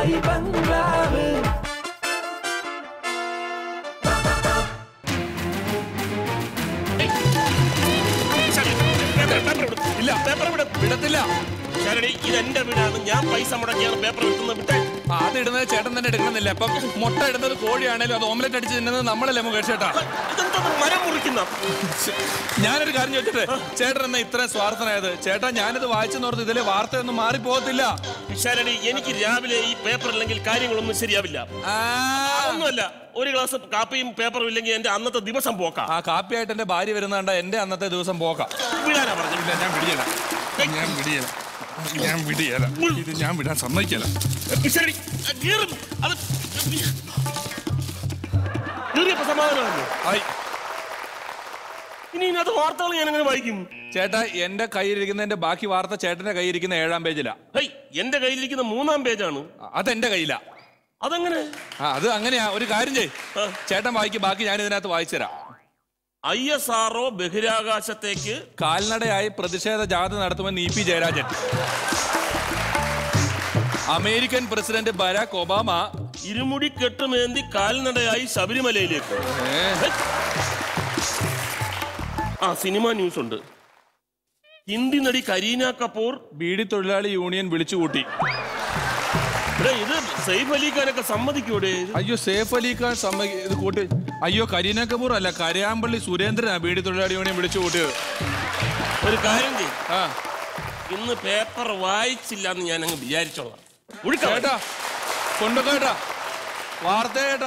Dubai ബംഗ്ലാവ് ഇല്ല paper വിട വിടത്തില്ല ശരടി ഇത് എന്റെ വീടാണ് ഞാൻ പൈസ മുടക്കിയാണ് പേപ്പർ വിൽക്കുന്നത് വിട്ടേ ആ, അത് ഇടുന്നത് ചേട്ടൻ തന്നെ എടുക്കണമെന്നില്ല അപ്പം മുട്ട ഇടുന്നത് കോഴിയാണേലും അത് ഓംലെറ്റ് അടിച്ച് തിന്നുന്നത് നമ്മളല്ലേ മുകേഷ് ചേട്ടാ ഇതെന്താ മരം മുറിക്കുന്ന ഞാനൊരു കാര്യം ചോദിച്ചിട്ട് ചേട്ടൻ എന്നാ ഇത്ര സ്വാർത്ഥനായത് ചേട്ടാ ഞാനിത് വായിച്ചെന്നോർത്ത് ഇതിലെ വാർത്തയൊന്നും മാറിപ്പോകത്തില്ല ശരടി എനിക്ക് രാവിലെ ഈ പേപ്പർ ഇല്ലെങ്കിൽ കാര്യങ്ങളൊന്നും ശരിയാവില്ല ആ, ഒന്നുമല്ല ഒരു ഗ്ലാസ് കാപ്പിയും പേപ്പറും ഇല്ലെങ്കിൽ എന്റെ അന്നത്തെ ദിവസം പോക്കാം ആ കാപ്പിയായിട്ട് എന്റെ ഭാര്യ വരുന്നണ്ട എന്റെ അന്നത്തെ ദിവസം പോകാം വിടാനാ പറഞ്ഞു ഇല്ല ഞാൻ വിടിയല ഞാൻ വിടിയല ഞാൻ വിടിയല ഇത് ഞാൻ വിടാൻ സമ്മതിക്കല ശരടി കീറും. അത് കീറിയപ്പോ സമാധാനമല്ലോ ഹായ് ഇനി ഇതിനകത്ത് വാർത്തകൾ ഞാൻ എങ്ങനെ വായിക്കും ചേട്ടാ എന്റെ കയ്യിലിരിക്കുന്നതിന്റെ ബാക്കി വാർത്ത ചേട്ടന്റെ കയ്യിരിക്കുന്ന ഏഴാം പേജിലാ ഹൈ എന്റെ കയ്യിലിരിക്കുന്ന മൂന്നാം പേജാണ് ആ, അതെന്റെ കയ്യിലാ അതെങ്ങനെ ആ അത് അങ്ങനെയാ ഒരു കാര്യം ചെയ് ആ. ചേട്ടൻ വായിക്ക് ബാക്കി ഞാൻ ഇതിനകത്ത് വായിച്ചു തരാം ഐ എസ് ആർഒ ബഹിരാകാശത്തേക്ക് കാൽനടയായി പ്രതിഷേധ ജാഥ നടത്തുമെന്ന് E P Jayarajan American president Barack Obama ഇരുമുടി കെട്ടുമേന്തി കാൽനടയായി ശബരിമലയിലേക്ക് ഏ, ഹൈ. ആ സിനിമ ന്യൂസ് ഉണ്ട് ഹിന്ദി നടി കരീന കപൂർ ബീഡി തൊഴിലാളി യൂണിയൻ വിളിച്ചുകൂട്ടി എടാ, ഇത് സൈഫ് അലി ഖാനൊക്കെ സമ്മതിക്കൂടെ അയ്യോ സേഫ് അലി ഖാൻ സമ്മ ഇത് കൂട്ടി അയ്യോ കരീന കപൂർ അല്ല കരയാമ്പള്ളി സുരേന്ദ്രനാ ബീഡി തൊഴിലാളി യൂണിയൻ വിളിച്ചു കൂട്ടിയത് ഒരു കാര്യം ചെയ്യും ആ ഇന്ന് പേപ്പർ വായിച്ചില്ല എന്ന് ഞാൻ അങ്ങ് വിചാരിച്ചോളാം ഒഴുക്കാം കേട്ടാ കൊണ്ടുക്കേട്ടാ വാർത്ത കേട്ടാ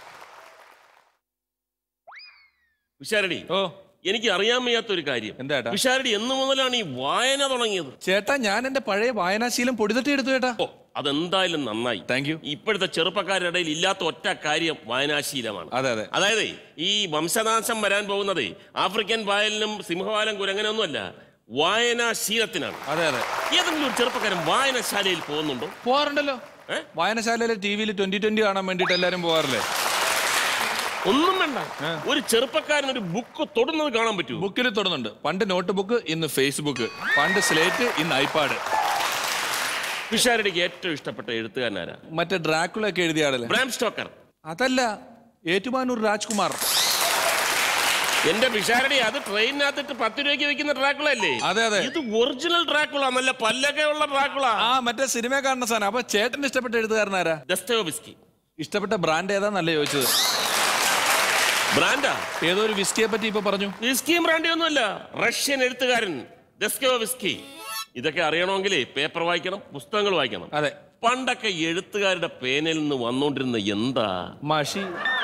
വിശാരടി ഓ എനിക്ക് അറിയാൻ വയ്യാത്ത ഒരു കാര്യം എന്താ ഏട്ടാ? വിശാരടി എന്ന് മുതലാണ് ഈ വായന തുടങ്ങിയത് ചേട്ടാ ഞാൻ എന്റെ പഴയ വായനാശീലം പൊടിതട്ടി എടുത്തു ചേട്ടാ ഓ അതെന്തായാലും നന്നായി താങ്ക് യു ഇപ്പോഴത്തെ ചെറുപ്പക്കാരുടെ ഇടയിൽ ഇല്ലാത്ത ഒറ്റ കാര്യം വായനാശീലമാണ് അതെ അതെ അതായത് ഈ വംശനാശം വരാൻ പോകുന്നത് ആഫ്രിക്കൻ വായലിനും സിംഹവാലം കുരങ്ങനൊന്നുമല്ല വായനാശീലത്തിനാണ് അതെ അതെ ഏതെങ്കിലും ഒരു ചെറുപ്പക്കാരൻ വായനശാലയിൽ പോകുന്നുണ്ടോ പോവാറുണ്ടല്ലോ ഏ? വായനശാലയിലെ ടി വിയിൽ ട്വന്റി ട്വന്റി കാണാൻ വേണ്ടിട്ട് എല്ലാരും പോവാറില്ലേ ഒന്നും വേണ്ട ഒരു ചെറുപ്പക്കാരൻ ഒരു ബുക്ക് തൊടുന്നത് കാണാൻ പറ്റുമോ ബുക്കിൽ തൊടുന്നുണ്ട് പണ്ട് നോട്ട് ബുക്ക് ഇന്ന് ഫേസ്ബുക്ക് പണ്ട് സ്ലേറ്റ് ഇന്ന് ഐപാഡ് വിശാരടിക്ക് ഏറ്റവും ഇഷ്ടപ്പെട്ട എഴുത്തുകാരനാരാ മറ്റേ ഡ്രാക്കുള ഒക്കെ എഴുതിയ ആളല്ലേ ബ്രാം സ്റ്റോക്കർ അതല്ല ഏറ്റുമാനൂർ രാജ്കുമാർ എന്റെ വിശാരടി അത് ട്രെയിനിനകത്തിട്ട് പത്ത് രൂപയ്ക്ക് വെക്കുന്ന ഡ്രാക്കുള അല്ലേ അതെ അതെ ഇത് ഒറിജിനൽ ഡ്രാക്കുള നല്ല പല്ലൊക്കെ ഉള്ള ഡ്രാക്കുള ആ മറ്റേ സിനിമ കാണുന്ന സാധനം അപ്പൊ ചേട്ടൻ ഇഷ്ടപ്പെട്ട എഴുത്തുകാരനാരാ ദസ്തോവിസ്കി ഇഷ്ടപ്പെട്ട ബ്രാൻഡ് ഏതാന്നല്ല ചോദിച്ചത് ബ്രാൻഡാ ഏതോ ഒരു വിസ്കിയെ പറ്റി ഇപ്പൊ പറഞ്ഞു വിസ്കിയും ബ്രാൻഡി ഒന്നുമല്ല റഷ്യൻ എഴുത്തുകാരൻ ദസ്കോ വിസ്കി ഇതൊക്കെ അറിയണമെങ്കിൽ പേപ്പർ വായിക്കണം പുസ്തകങ്ങൾ വായിക്കണം അതെ പണ്ടൊക്കെ എഴുത്തുകാരുടെ പേനയിൽ നിന്ന് വന്നോണ്ടിരുന്ന എന്താ മഷി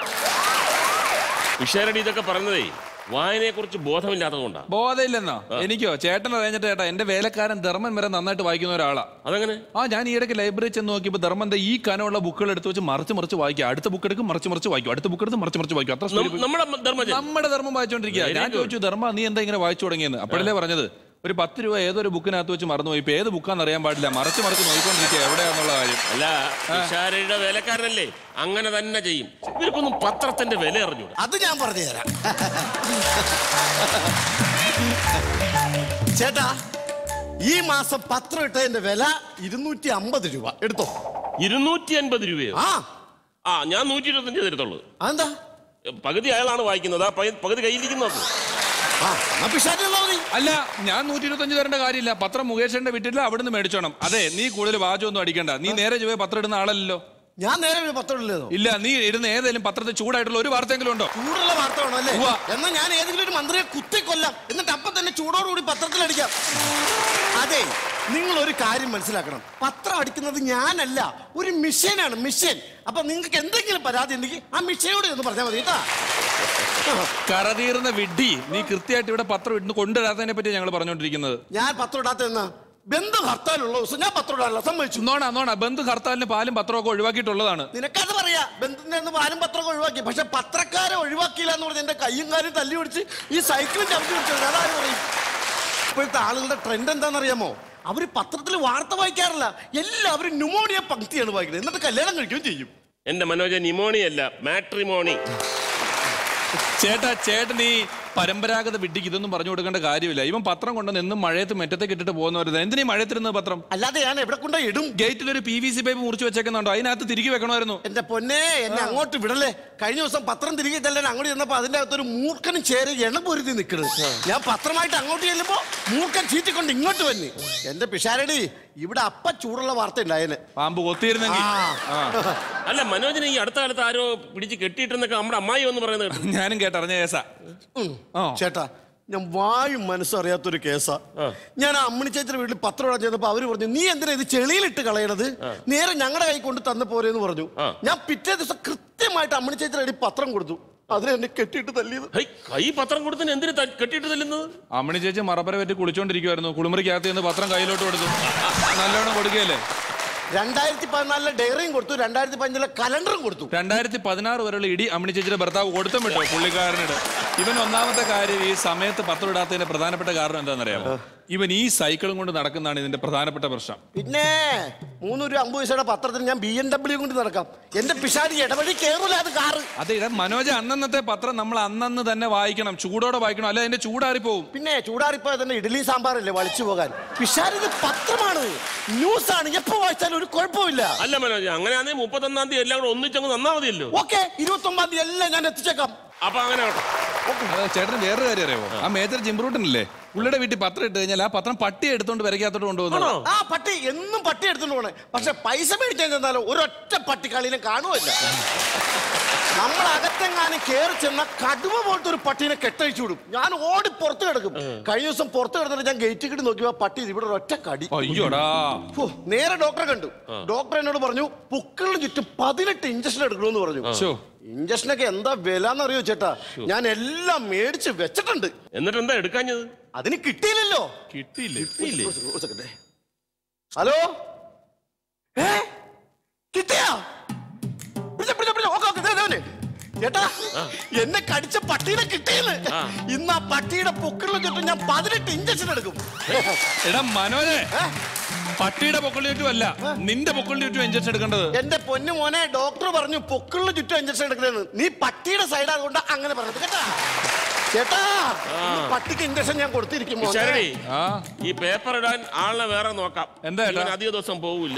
വിഷാരടി ഇതൊക്കെ പറഞ്ഞതേ വായനയെ കുറിച്ച് ബോധമില്ലാത്തതുകൊണ്ടാ ബോധമില്ലെന്നോ എനിക്കോ ചേട്ടൻ അറിഞ്ഞിട്ട് ചേട്ടാ എന്റെ വേലക്കാരൻ ധർമ്മൻ വരെ നന്നായിട്ട് വായിക്കുന്ന ഒരാളാ അതങ്ങനെ ആ ഞാൻ ഈ ഇടയ്ക്ക് ലൈബ്രറി ചെന്ന് നോക്കിയപ്പോൾ ധർമ്മന്റെ ഈ കനമുള്ള ബുക്കുകൾ എടുത്ത് വെച്ച് മറിച്ച് മറിച്ച് വായിക്കും അടുത്ത ബുക്ക് എടുക്കും മറിച്ച് മറിച്ച് വായിക്കും അടുത്ത ബുക്ക് എടുത്ത് മറിച്ച് മറിച്ച് വായിക്കും അത്ര speed നം- നമ്മുടെ ധർമ്മജൻ നമ്മുടെ ധർമ്മം വായിച്ചോണ്ടിരിക്കുക Very ഞാൻ good. ചോദിച്ചു ധർമ്മ നീ എന്താ ഇങ്ങനെ വായിച്ചു തുടങ്ങിയെന്ന് അപ്പോഴല്ലേ പറഞ്ഞത് ഒരു പത്ത് രൂപ ഏതൊരു ബുക്കിനകത്ത് വെച്ച് മറന്നുപോയി ഇപ്പൊ ഏത് ബുക്കാന്ന് അറിയാൻ പാടില്ല മറിച്ച് മറിച്ച് നോക്കിക്കൊണ്ടിരിക്കുക എവിടെയാന്നുള്ള കാര്യം അല്ല വിഷാരടിയുടെ വേലക്കാരനല്ലേ അങ്ങനെ തന്നെ ചെയ്യും ഇവർക്കൊന്നും പത്രത്തിന്റെ വില അറിഞ്ഞൂടാ അത് ഞാൻ പറഞ്ഞു തരാം ചേട്ടാ ഈ മാസം പത്രം ഇട്ടതിന്റെ വില ഇരുന്നൂറ്റി അമ്പത് രൂപ എടുത്തോ ഇരുന്നൂറ്റി അൻപത് രൂപയോ ആ ആ ഞാൻ നൂറ്റി ഇരുപത്തഞ്ച് തരത്തുള്ളൂ അതെന്താ പകുതി അയാളാണ് വായിക്കുന്നത് ആ പകുതി- പകുതി കയ്യിലിരിക്കുന്നത് ആ എന്നാ പിഷാറ്റുള്ള മതി അല്ല ഞാൻ നൂറ്റി ഇരുപത്തഞ്ച് തരേണ്ട കാര്യമില്ല പത്രം മുകേഷന്റെ വീട്ടിൽ അവിടുന്ന് മേടിച്ചോണം അതെ നീ കൂടുതൽ വാചകമൊന്നും അടിക്കണ്ട നീ നേരെ ചുവേ പത്രം ഇടുന്ന ആളല്ലല്ലോ ഞാൻ നേരെ ഒരു പത്രം ഇടലേതോ ഇല്ല നീ ഇടുന്ന ഏതെങ്കിലും പത്രത്തിൽ ചൂടായിട്ടുള്ള ഒരു വാർത്തയെങ്കിലും ഉണ്ടോ ചൂടുള്ള വാർത്ത വേണം അല്ലേ ഉവ്വ. എന്നാ ഞാൻ ഏതെങ്കിലും ഒരു മന്ത്രിയെ കുത്തിക്കൊല്ലാം എന്നിട്ട് അപ്പം തന്നെ ചൂടോടുകൂടി പത്രത്തിലടിക്കാം അതെ നിങ്ങൾ ഒരു കാര്യം മനസ്സിലാക്കണം പത്രം അടിക്കുന്നത് ഞാനല്ല ഒരു മിഷനാണ് മിഷൻ അപ്പൊ നിങ്ങൾക്ക് എന്തെങ്കിലും പരാതി ഉണ്ടെങ്കിൽ ആ മിഷനോട് എന്ന് പറഞ്ഞാൽ മതി കേട്ടാ കറതീർന്ന വിഡ്ഢി നീ കൃത്യമായിട്ട് ഇവിടെ പത്രം ഇടുന്ന് കൊണ്ടുവരാത്തതിനെ പറ്റി ഞങ്ങൾ പറഞ്ഞുകൊണ്ടിരിക്കുന്നത് ഞാൻ പത്രം ഇടാത്ത എന്നാ ബന്ധു ഹർത്താലുള്ള ദിവസം ഞാൻ പത്രം ഇടാറില്ല സമ്മതിച്ചു നോണ നോണ ബന്ധു ഹർത്താലിന് പാലും പത്രമൊക്കെ ഒഴിവാക്കിയിട്ടുള്ളതാണ് നിനക്കത് പറയാ ബന്ധുവിന്റെ നിന്ന് പാലും പത്രമൊക്കെ ഒഴിവാക്കി പക്ഷെ പത്രക്കാരെ ഒഴിവാക്കിയില്ല എന്ന് പറഞ്ഞ് എന്റെ കയ്യും കാലും തല്ലി പിടിച്ച് ഈ സൈക്കിളും ചവിട്ടി പിടിച്ചത് അതാരും പറയും ഇപ്പോഴത്തെ ആളുകളുടെ ട്രെൻഡ് എന്താണെന്നറിയാമോ അവര് പത്രത്തിൽ വാർത്ത വായിക്കാറില്ല എല്ലാവരും ന്യൂമോണിയ പങ്ക്തിയാണ് വായിക്കുന്നത് എന്നിട്ട് കല്യാണം കഴിക്കുകയും ചെയ്യും എന്റെ മനോജ നിമോണി അല്ല മാട്രിമോണി ചേട്ടാ ചേട്ടൻ ഈ പരമ്പരാഗത വിഡ്ഢിക്ക് ഇതൊന്നും പറഞ്ഞു കൊടുക്കേണ്ട കാര്യമില്ല ഇവൻ പത്രം കൊണ്ട് എന്നും മഴയത്ത് മെറ്റത്തേക്ക് ഇട്ടിട്ട് പോകുന്നവരുത് എന്തിനീ മഴയത്തിരുന്നത് പത്രം അല്ലാതെ ഞാൻ എവിടെ കൊണ്ടുപോയി ഇടും ഗേറ്റിൽ ഒരു പി വി സി പൈപ്പ് മുറിച്ച് വെച്ചേക്കുന്നുണ്ടോ അതിനകത്ത് തിരികെ വെക്കണമായിരുന്നു എന്റെ പൊന്നെ എന്നെ അങ്ങോട്ട് വിടല്ലേ കഴിഞ്ഞ ദിവസം പത്രം തിരികെ ചെല്ലാൻ അങ്ങോട്ട് ചെന്നപ്പോ അതിന്റെ അകത്തൊരു മൂർഖനും ചേര് എണ്ണ പൊരുതി നിൽക്കണ് ഞാൻ പത്രമായിട്ട് അങ്ങോട്ട് ചെല്ലുമ്പോ മൂർഖൻ ചീറ്റിക്കൊണ്ട് ഇങ്ങോട്ട് വന്നി എന്റെ പിഷാരടി ഇവിടെ അപ്പ ചൂടുള്ള വാർത്ത ഉണ്ടായേനെ പാമ്പ് കൊത്തിയിരുന്നെങ്കിൽ ആ. അല്ല മനോജിനെ ഈ അടുത്ത കാലത്ത് ആരോ പിടിച്ച് കെട്ടിയിട്ടെന്നൊക്കെ നമ്മുടെ അമ്മായി എന്ന് പറയുന്നത് കേട്ടു. ഞാനും കേട്ടറിഞ്ഞ കേസാ ഉം. ആ. ചേട്ടാ ഞാൻ വായും മനസ്സറിയാത്തൊരു കേസാ ഞാൻ ആ അമ്മണി ചേച്ചിയുടെ വീട്ടിൽ പത്രം ഇടാൻ ചെന്നപ്പോ അവര് പറഞ്ഞു നീ എന്തിനാ ഇത് ചെളിയിലിട്ട് കളയണത് നേരെ ഞങ്ങളുടെ കൈ കൊണ്ട് തന്ന പോരെന്ന് പറഞ്ഞു ആ. ഞാൻ പിറ്റേ ദിവസം കൃത്യമായിട്ട് അമ്മണി ചേച്ചിയുടെ കയ്യിൽ പത്രം കൊടുത്തു അതിനെ എന്നെ കെട്ടിയിട്ട് തല്ലിയത് ഹൈ, കൈ പത്രം കൊടുത്തിന് എന്തിനു ത- കെട്ടിയിട്ട് തല്ലുന്നത് അമ്മണി ചേച്ചി മറപ്പര പറ്റി കുളിച്ചോണ്ടിരിക്കുവായിരുന്നു കുളിമുറിക്കകത്ത് നിന്ന് പത്രം കയ്യിലോട്ട് കൊടുത്തു നല്ലോണം കൊടുക്കുകയല്ലേ രണ്ടായിരത്തി പതിനാലിലെ ഡയറിയും കൊടുത്തു രണ്ടായിരത്തി പതിനഞ്ചിലെ കലണ്ടറും കൊടുത്തു രണ്ടായിരത്തി പതിനാറ് വരെയുള്ള ഇടി അമ്മണി ചേച്ചിയുടെ ഭർത്താവ് കൊടുത്തും വിട്ടോ പുള്ളിക്കാരനോട് ഇവൻ ഒന്നാമത്തെ കാര്യം ഈ സമയത്ത് പത്രം ഇടാത്തതിന്റെ പ്രധാനപ്പെട്ട കാരണം എന്താണെന്നറിയാമോ ഇവൻ ഈ സൈക്കിളും കൊണ്ട് നടക്കുന്നതാണ് ഇതിന്റെ പ്രധാനപ്പെട്ട പ്രശ്നം പിന്നെ മൂന്നൂറ് അമ്പത് പൈസയുടെ പത്രത്തിൽ ഞാൻ ബി എം ഡബ്ല്യു കൊണ്ട് നടക്കാം എന്റെ പിഷാരി ഇടവഴി കേറൂല അത് കാറ് അതെ ഇട മനോജ അന്നന്നത്തെ പത്രം നമ്മൾ അന്നന്ന് തന്നെ വായിക്കണം ചൂടോടെ വായിക്കണം അല്ലെ അതിന്റെ ചൂടാറിപ്പോവും പിന്നെ ചൂടാറിപ്പോ തന്നെ ഇഡ്ഡലി സാമ്പാറല്ലേ വളിച്ചു പോകാൻ പിഷാരി ഇത് പത്രമാണ് ന്യൂസ് ആണ് എപ്പോ വായിച്ചാലും ഒരു കുഴപ്പമില്ല അല്ല മനോജ് അങ്ങനെയാണെങ്കിൽ മുപ്പത്തൊന്നാം തീയതി എല്ലാം കൂടെ ഒന്നിച്ചങ്ങ് തന്നാ മതിയല്ലോ ഓക്കെ ഇരുപത്തി ഒമ്പതാം തീയതി എല്ലാം ഞാൻ എത്തിച്ചേക്കാം അപ്പൊ അങ്ങനെ ആവട്ടെ. അതെ, ചേട്ടന് വേറൊരു കാര്യം അറിയാമോ ആ മേജർ ജിംബ്രൂട്ടനില്ലേ പുള്ളിയുടെ വീട്ടിൽ പത്രം ഇട്ട് കഴിഞ്ഞാൽ ആ പത്രം പട്ടി എടുത്തോണ്ട് വരയ്ക്കകത്തോട്ട് കൊണ്ടുപോകുന്നു ആണോ ആ പട്ടി എന്നും പട്ടി എടുത്തോണ്ട് പോണേ പക്ഷെ പൈസ മേടിക്കാൻ ചെന്നാലോ ഒരൊറ്റ പട്ടിക്കളിനെ കാണുമല്ല നമ്മൾ അകത്തെങ്ങാനും കേറി ചെന്ന കടുവ പോലത്തെ ഒരു പട്ടീനെ കെട്ടഴിച്ചു വിടും ഞാൻ ഓടി പുറത്ത് കിടക്കും കഴിഞ്ഞ ദിവസം പുറത്ത് കിടന്നിട്ട് ഞാൻ ഗേറ്റ് കിട്ടി നോക്കിയപ്പോ ആ പട്ടി ഇവിടെ ഒരൊറ്റ കടി അയ്യോടാ ഫോ, നേരെ ഡോക്ടറെ കണ്ടു ഡോക്ടർ എന്നോട് പറഞ്ഞു പുക്കളിന് ചുറ്റും പതിനെട്ട് ഇഞ്ചക്ഷൻ എടുക്കണമെന്ന് പറഞ്ഞു ശോ. ഇഞ്ചക്ഷനൊക്കെ എന്താ വില എന്നറിയോ ചേട്ടാ ഞാൻ എല്ലാം മേടിച്ച് വെച്ചിട്ടുണ്ട് എന്നിട്ട് എന്താ എടുക്കാഞ്ഞത് അതിന് കിട്ടിയില്ലല്ലോ കിട്ടിയില്ലേ കിട്ടിയില്ലേ ഒരു സെക്കൻഡ് ഹലോ ഏ കിട്ടിയാ പിടിച്ചോ, പിടിച്ചോ, പിടിച്ചോ. ഓക്കേ, ഓക്കേ, ദേ, ദേ, ദേ. ചേട്ടാ എന്നെ കടിച്ച പട്ടീനെ കിട്ടിയെന്ന് ഇന്ന് ആ പട്ടിയുടെ പൊക്കിളിന് ചുറ്റും ഞാൻ പതിനെട്ട് ഇഞ്ചക്ഷൻ എടുക്കും എടാ മനോജെ ഏ? പട്ടിയുടെ പൊക്കളിൽ ചുറ്റും അല്ല നിന്റെ പൊക്കളിൽ ചുറ്റും ഇഞ്ചക്ഷൻ എടുക്കേണ്ടത് എന്റെ പൊന്നു മോനെ ഡോക്ടർ പറഞ്ഞു പൊക്കിളിന് ചുറ്റും ഇഞ്ചക്ഷൻ എടുക്കണെന്ന് നീ പട്ടിയുടെ സൈഡ് അതുകൊണ്ട് അങ്ങനെ പറഞ്ഞത് കേട്ടാ ചേട്ടാ ഇന്ന് പട്ടിക്ക് ഇഞ്ചക്ഷൻ ഞാൻ കൊടുത്തിരിക്കും മോനെ. ശരണി ആ ഈ പേപ്പർ ഇടാൻ ആളിനെ വേറെ നോക്കാം എന്താ ഏട്ടാ? ഇവൻ അധിക ദിവസം പോവില്ല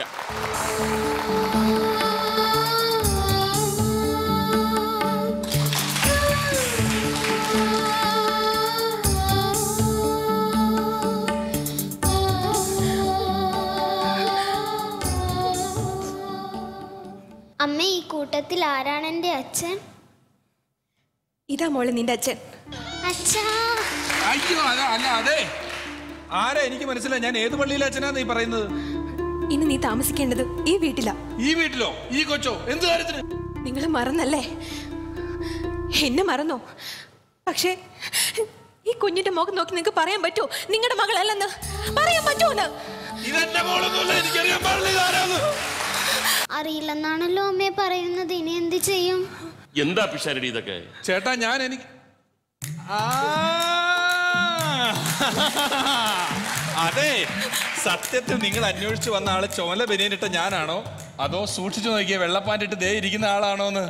അമ്മ ഈ കൂട്ടത്തിൽ ആരാണ് എൻ്റെ അച്ഛൻ ഇതാ മോളെ നിന്റെ അച്ഛൻ അച്ഛാ അയ്യോ അല്ല അല്ല അതെ ആരാ എനിക്ക് മനസ്സിലായി ഞാൻ ഏത് പള്ളിയിലെ അച്ഛനാ നീ പറയുന്നത് ഇനി നീ താമസിക്കേണ്ടത് ഈ വീട്ടിലാ ഈ വീട്ടിലോ ഈ കൊച്ചോ എന്ത് കാര്യത്തിന് നിങ്ങൾ മറന്നല്ലേ എന്നെ മറന്നോ പക്ഷേ ഈ കുഞ്ഞിന്റെ മുഖം നോക്കി നിങ്ങൾക്ക് പറയാൻ പറ്റുമോ നിങ്ങളുടെ മകളല്ലെന്ന് പറയാൻ പറ്റുമോന്ന് ഇതെന്റെ മോളൊന്നുമല്ല എനിക്കറിയാൻ പാടില്ല ഇതാരാന്ന് അറിയില്ലെന്നാണല്ലോ അമ്മയെ പറയുന്നത് ഇനി എന്ത് ചെയ്യും എന്താ പിഷാരടി ഇതൊക്കെ ചേട്ടാ ഞാൻ എനിക്ക് ആ, അതെ സത്യത്തിൽ നിങ്ങൾ അന്വേഷിച്ചു വന്ന ആള് ചോല ബനിയനിട്ട ഞാനാണോ അതോ സൂക്ഷിച്ചു നോക്കിയ വെള്ളപ്പാൻറ്റിട്ട് ദേ ഇരിക്കുന്ന ആളാണോന്ന്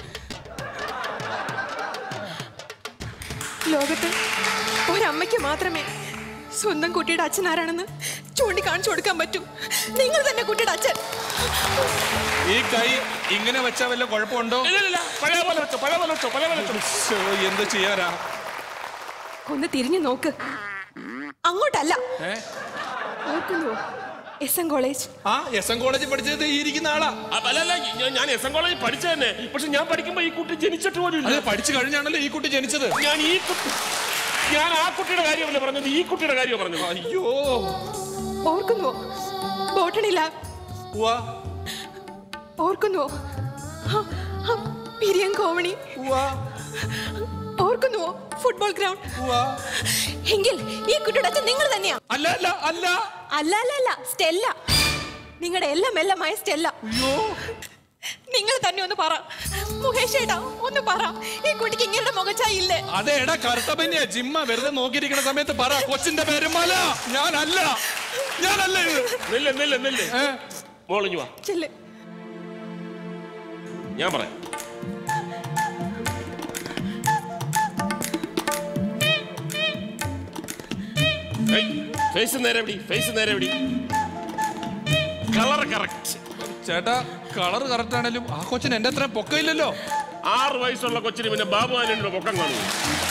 ലോകത്ത് ഒരമ്മയ്ക്ക് മാത്രമേ സ്വന്തം കുട്ടിയുടെ അച്ഛൻ ആരാണെന്ന് ചൂണ്ടിക്കാണിച്ചു കൊടുക്കാൻ പറ്റൂ നിങ്ങൾ തന്നെ കുട്ടിയുടെ അച്ഛൻ ഈ കൈ ഇങ്ങനെ വെച്ചാ വല്ല കുഴപ്പമുണ്ടോ ഇല്ല, ഇല്ല, ഇല്ല. പഴയ പോലെ വെച്ചോ പഴയ പോലെ വെച്ചോ പഴയ പോലെ വെച്ചോ ശ്ശോ, എന്ത് ചെയ്യാനാ ഒന്ന് തിരിഞ്ഞു നോക്ക് അങ്ങോട്ടല്ല ഏ? ഓർക്കുന്നു എസ് എൻ കോളേജ് ആ എസ് എൻ കോളേജിൽ പഠിച്ചത് ഈ ഇരിക്കുന്ന ആളാ അ- അല്ല അല്ല ഞാൻ- ഞാൻ എസ് എൻ കോളേജിൽ പഠിച്ച തന്നെ പക്ഷെ ഞാൻ പഠിക്കുമ്പോ ഈ കുട്ടി ജനിച്ചിട്ട് പോലും അത് ഇല്ല പഠിച്ചു കഴിഞ്ഞാണല്ലോ ഈ കുട്ടി ജനിച്ചത് ഞാൻ ഈ കുട്ടി ഞാൻ ആ കുട്ടിയുടെ കാര്യമല്ല പറഞ്ഞത് ഈ കുട്ടിയുടെ കാര്യമാണ് പറഞ്ഞത് അയ്യോ ഓർക്കുന്നുവോ ബോട്ടണി ലാബ് ഉവ്വ, ഓർക്കുന്നുവോ ആ, ആ, പിരിയം കോവണി ഉവ്വ, ഓർക്കുന്നുവോ ഫുട്ബോൾ ഗ്രൗണ്ട് ഉവ്വ. എങ്കിൽ ഈ കുട്ടിയുടെ അച്ഛൻ നിങ്ങൾ തന്നെയാ അല്ല അല്ല അല്ല അല്ല അല്ല അല്ല സ്റ്റെല്ല നിങ്ങളുടെ എല്ലാം എല്ലാമായ സ്റ്റെല്ല അയ്യോ നിങ്ങൾ തന്നെ ഒന്ന് പറ മുകേഷ് ഏട്ടാ ഒന്ന് പറ ഈ കുട്ടിക്ക് ഇങ്ങനെ മുഖച്ചായില്ലേ അതെ എടാ കറുത്തപ്പന്നെയാ ജിമ്മ വെറുതെ നോക്കിയിരിക്കുന്ന സമയത്ത് പറ കൊച്ചിന്റെ പേരുമല്ല ഞാനല്ല ഞാനല്ല ഇത് നെല്ല് നെല്ല് നെല്ല് ഏ? മോളിഞ്ഞു വാ ചെല്ല് ഞാൻ പറയാം ഫേസ് നേരെ എവിടെ ഫേസ് നേരെ എവിടെ കളർ കറക്റ്റ് ചേട്ടാ കളർ കറക്റ്റ് ആണെങ്കിലും ആ കൊച്ചിന് എന്റെ അത്ര പൊക്കയില്ലല്ലോ ആറ് വയസ്സുള്ള കൊച്ചിന് പിന്നെ ബാബു ആനയുടെ പൊക്കം കാണുന്നു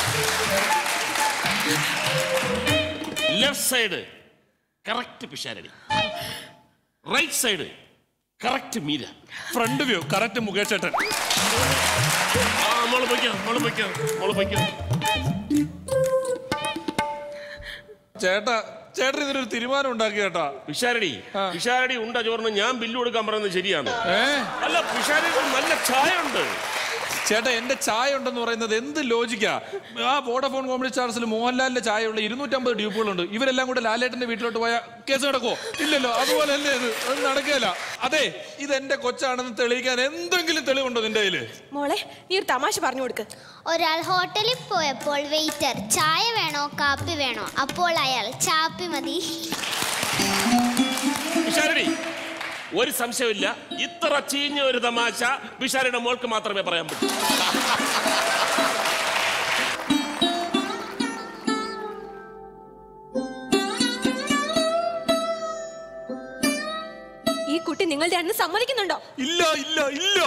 left side correct Pisharody right side correct Meera front view correct Mukesh ചേട്ടൻ ആ മോള് പൊയ്ക്കോ മോള് പൊയ്ക്കോ മോള് പൊയ്ക്കോ ചേട്ടാ ചേട്ടൻ ഇതിനൊരു തീരുമാനം ഉണ്ടാക്കി ചേട്ടാ പിഷാരടി പിഷാരടി ഉണ്ട ചോറിന് ഞാൻ ബില്ല് കൊടുക്കാൻ പറയുന്നത് ശരിയാണ് ഏ അല്ല പിഷാരടി നല്ല ചായ ഉണ്ട് ചേട്ടാ എന്റെ ചായ ഉണ്ടെന്ന് പറയുന്നത് എന്ത് ലോജിക്കാ ആ വോഡഫോൺ കോമഡി സ്റ്റാർസിൽ മോഹൻലാലിന്റെ ചായ ഉള്ള ഇരുന്നൂറ്റമ്പത് ഡ്യൂപ്പുകളുണ്ട് ഇവരെല്ലാം കൂടെ ലാലേട്ടന്റെ വീട്ടിലോട്ട് പോയ കേസ് നടക്കുവോ ഇല്ലല്ലോ അതുപോലെ അല്ലേ ഇത് അത് നടക്കുകയല്ല അതെ ഇത് എന്റെ കൊച്ചാണെന്ന് തെളിയിക്കാൻ എന്തെങ്കിലും തെളിവുണ്ടോ നിന്റെ കയ്യില് മോളെ നീ ഒരു തമാശ പറഞ്ഞു കൊടുക്ക് ഒരാൾ ഹോട്ടലിൽ പോയപ്പോൾ വെയിറ്റർ ചായ വേണോ കാപ്പി വേണോ അപ്പോൾ അയാൾ ചാപ്പി മതി പിഷാരടി ഒരു സംശയമില്ല ഇത്ര ചീഞ്ഞ ഒരു തമാശ പിഷാരയുടെ മോൾക്ക് മാത്രമേ പറയാൻ പറ്റൂ ഈ കുട്ടി നിങ്ങൾ രണ്ടും സമ്മതിക്കുന്നുണ്ടോ ഇല്ല ഇല്ല ഇല്ല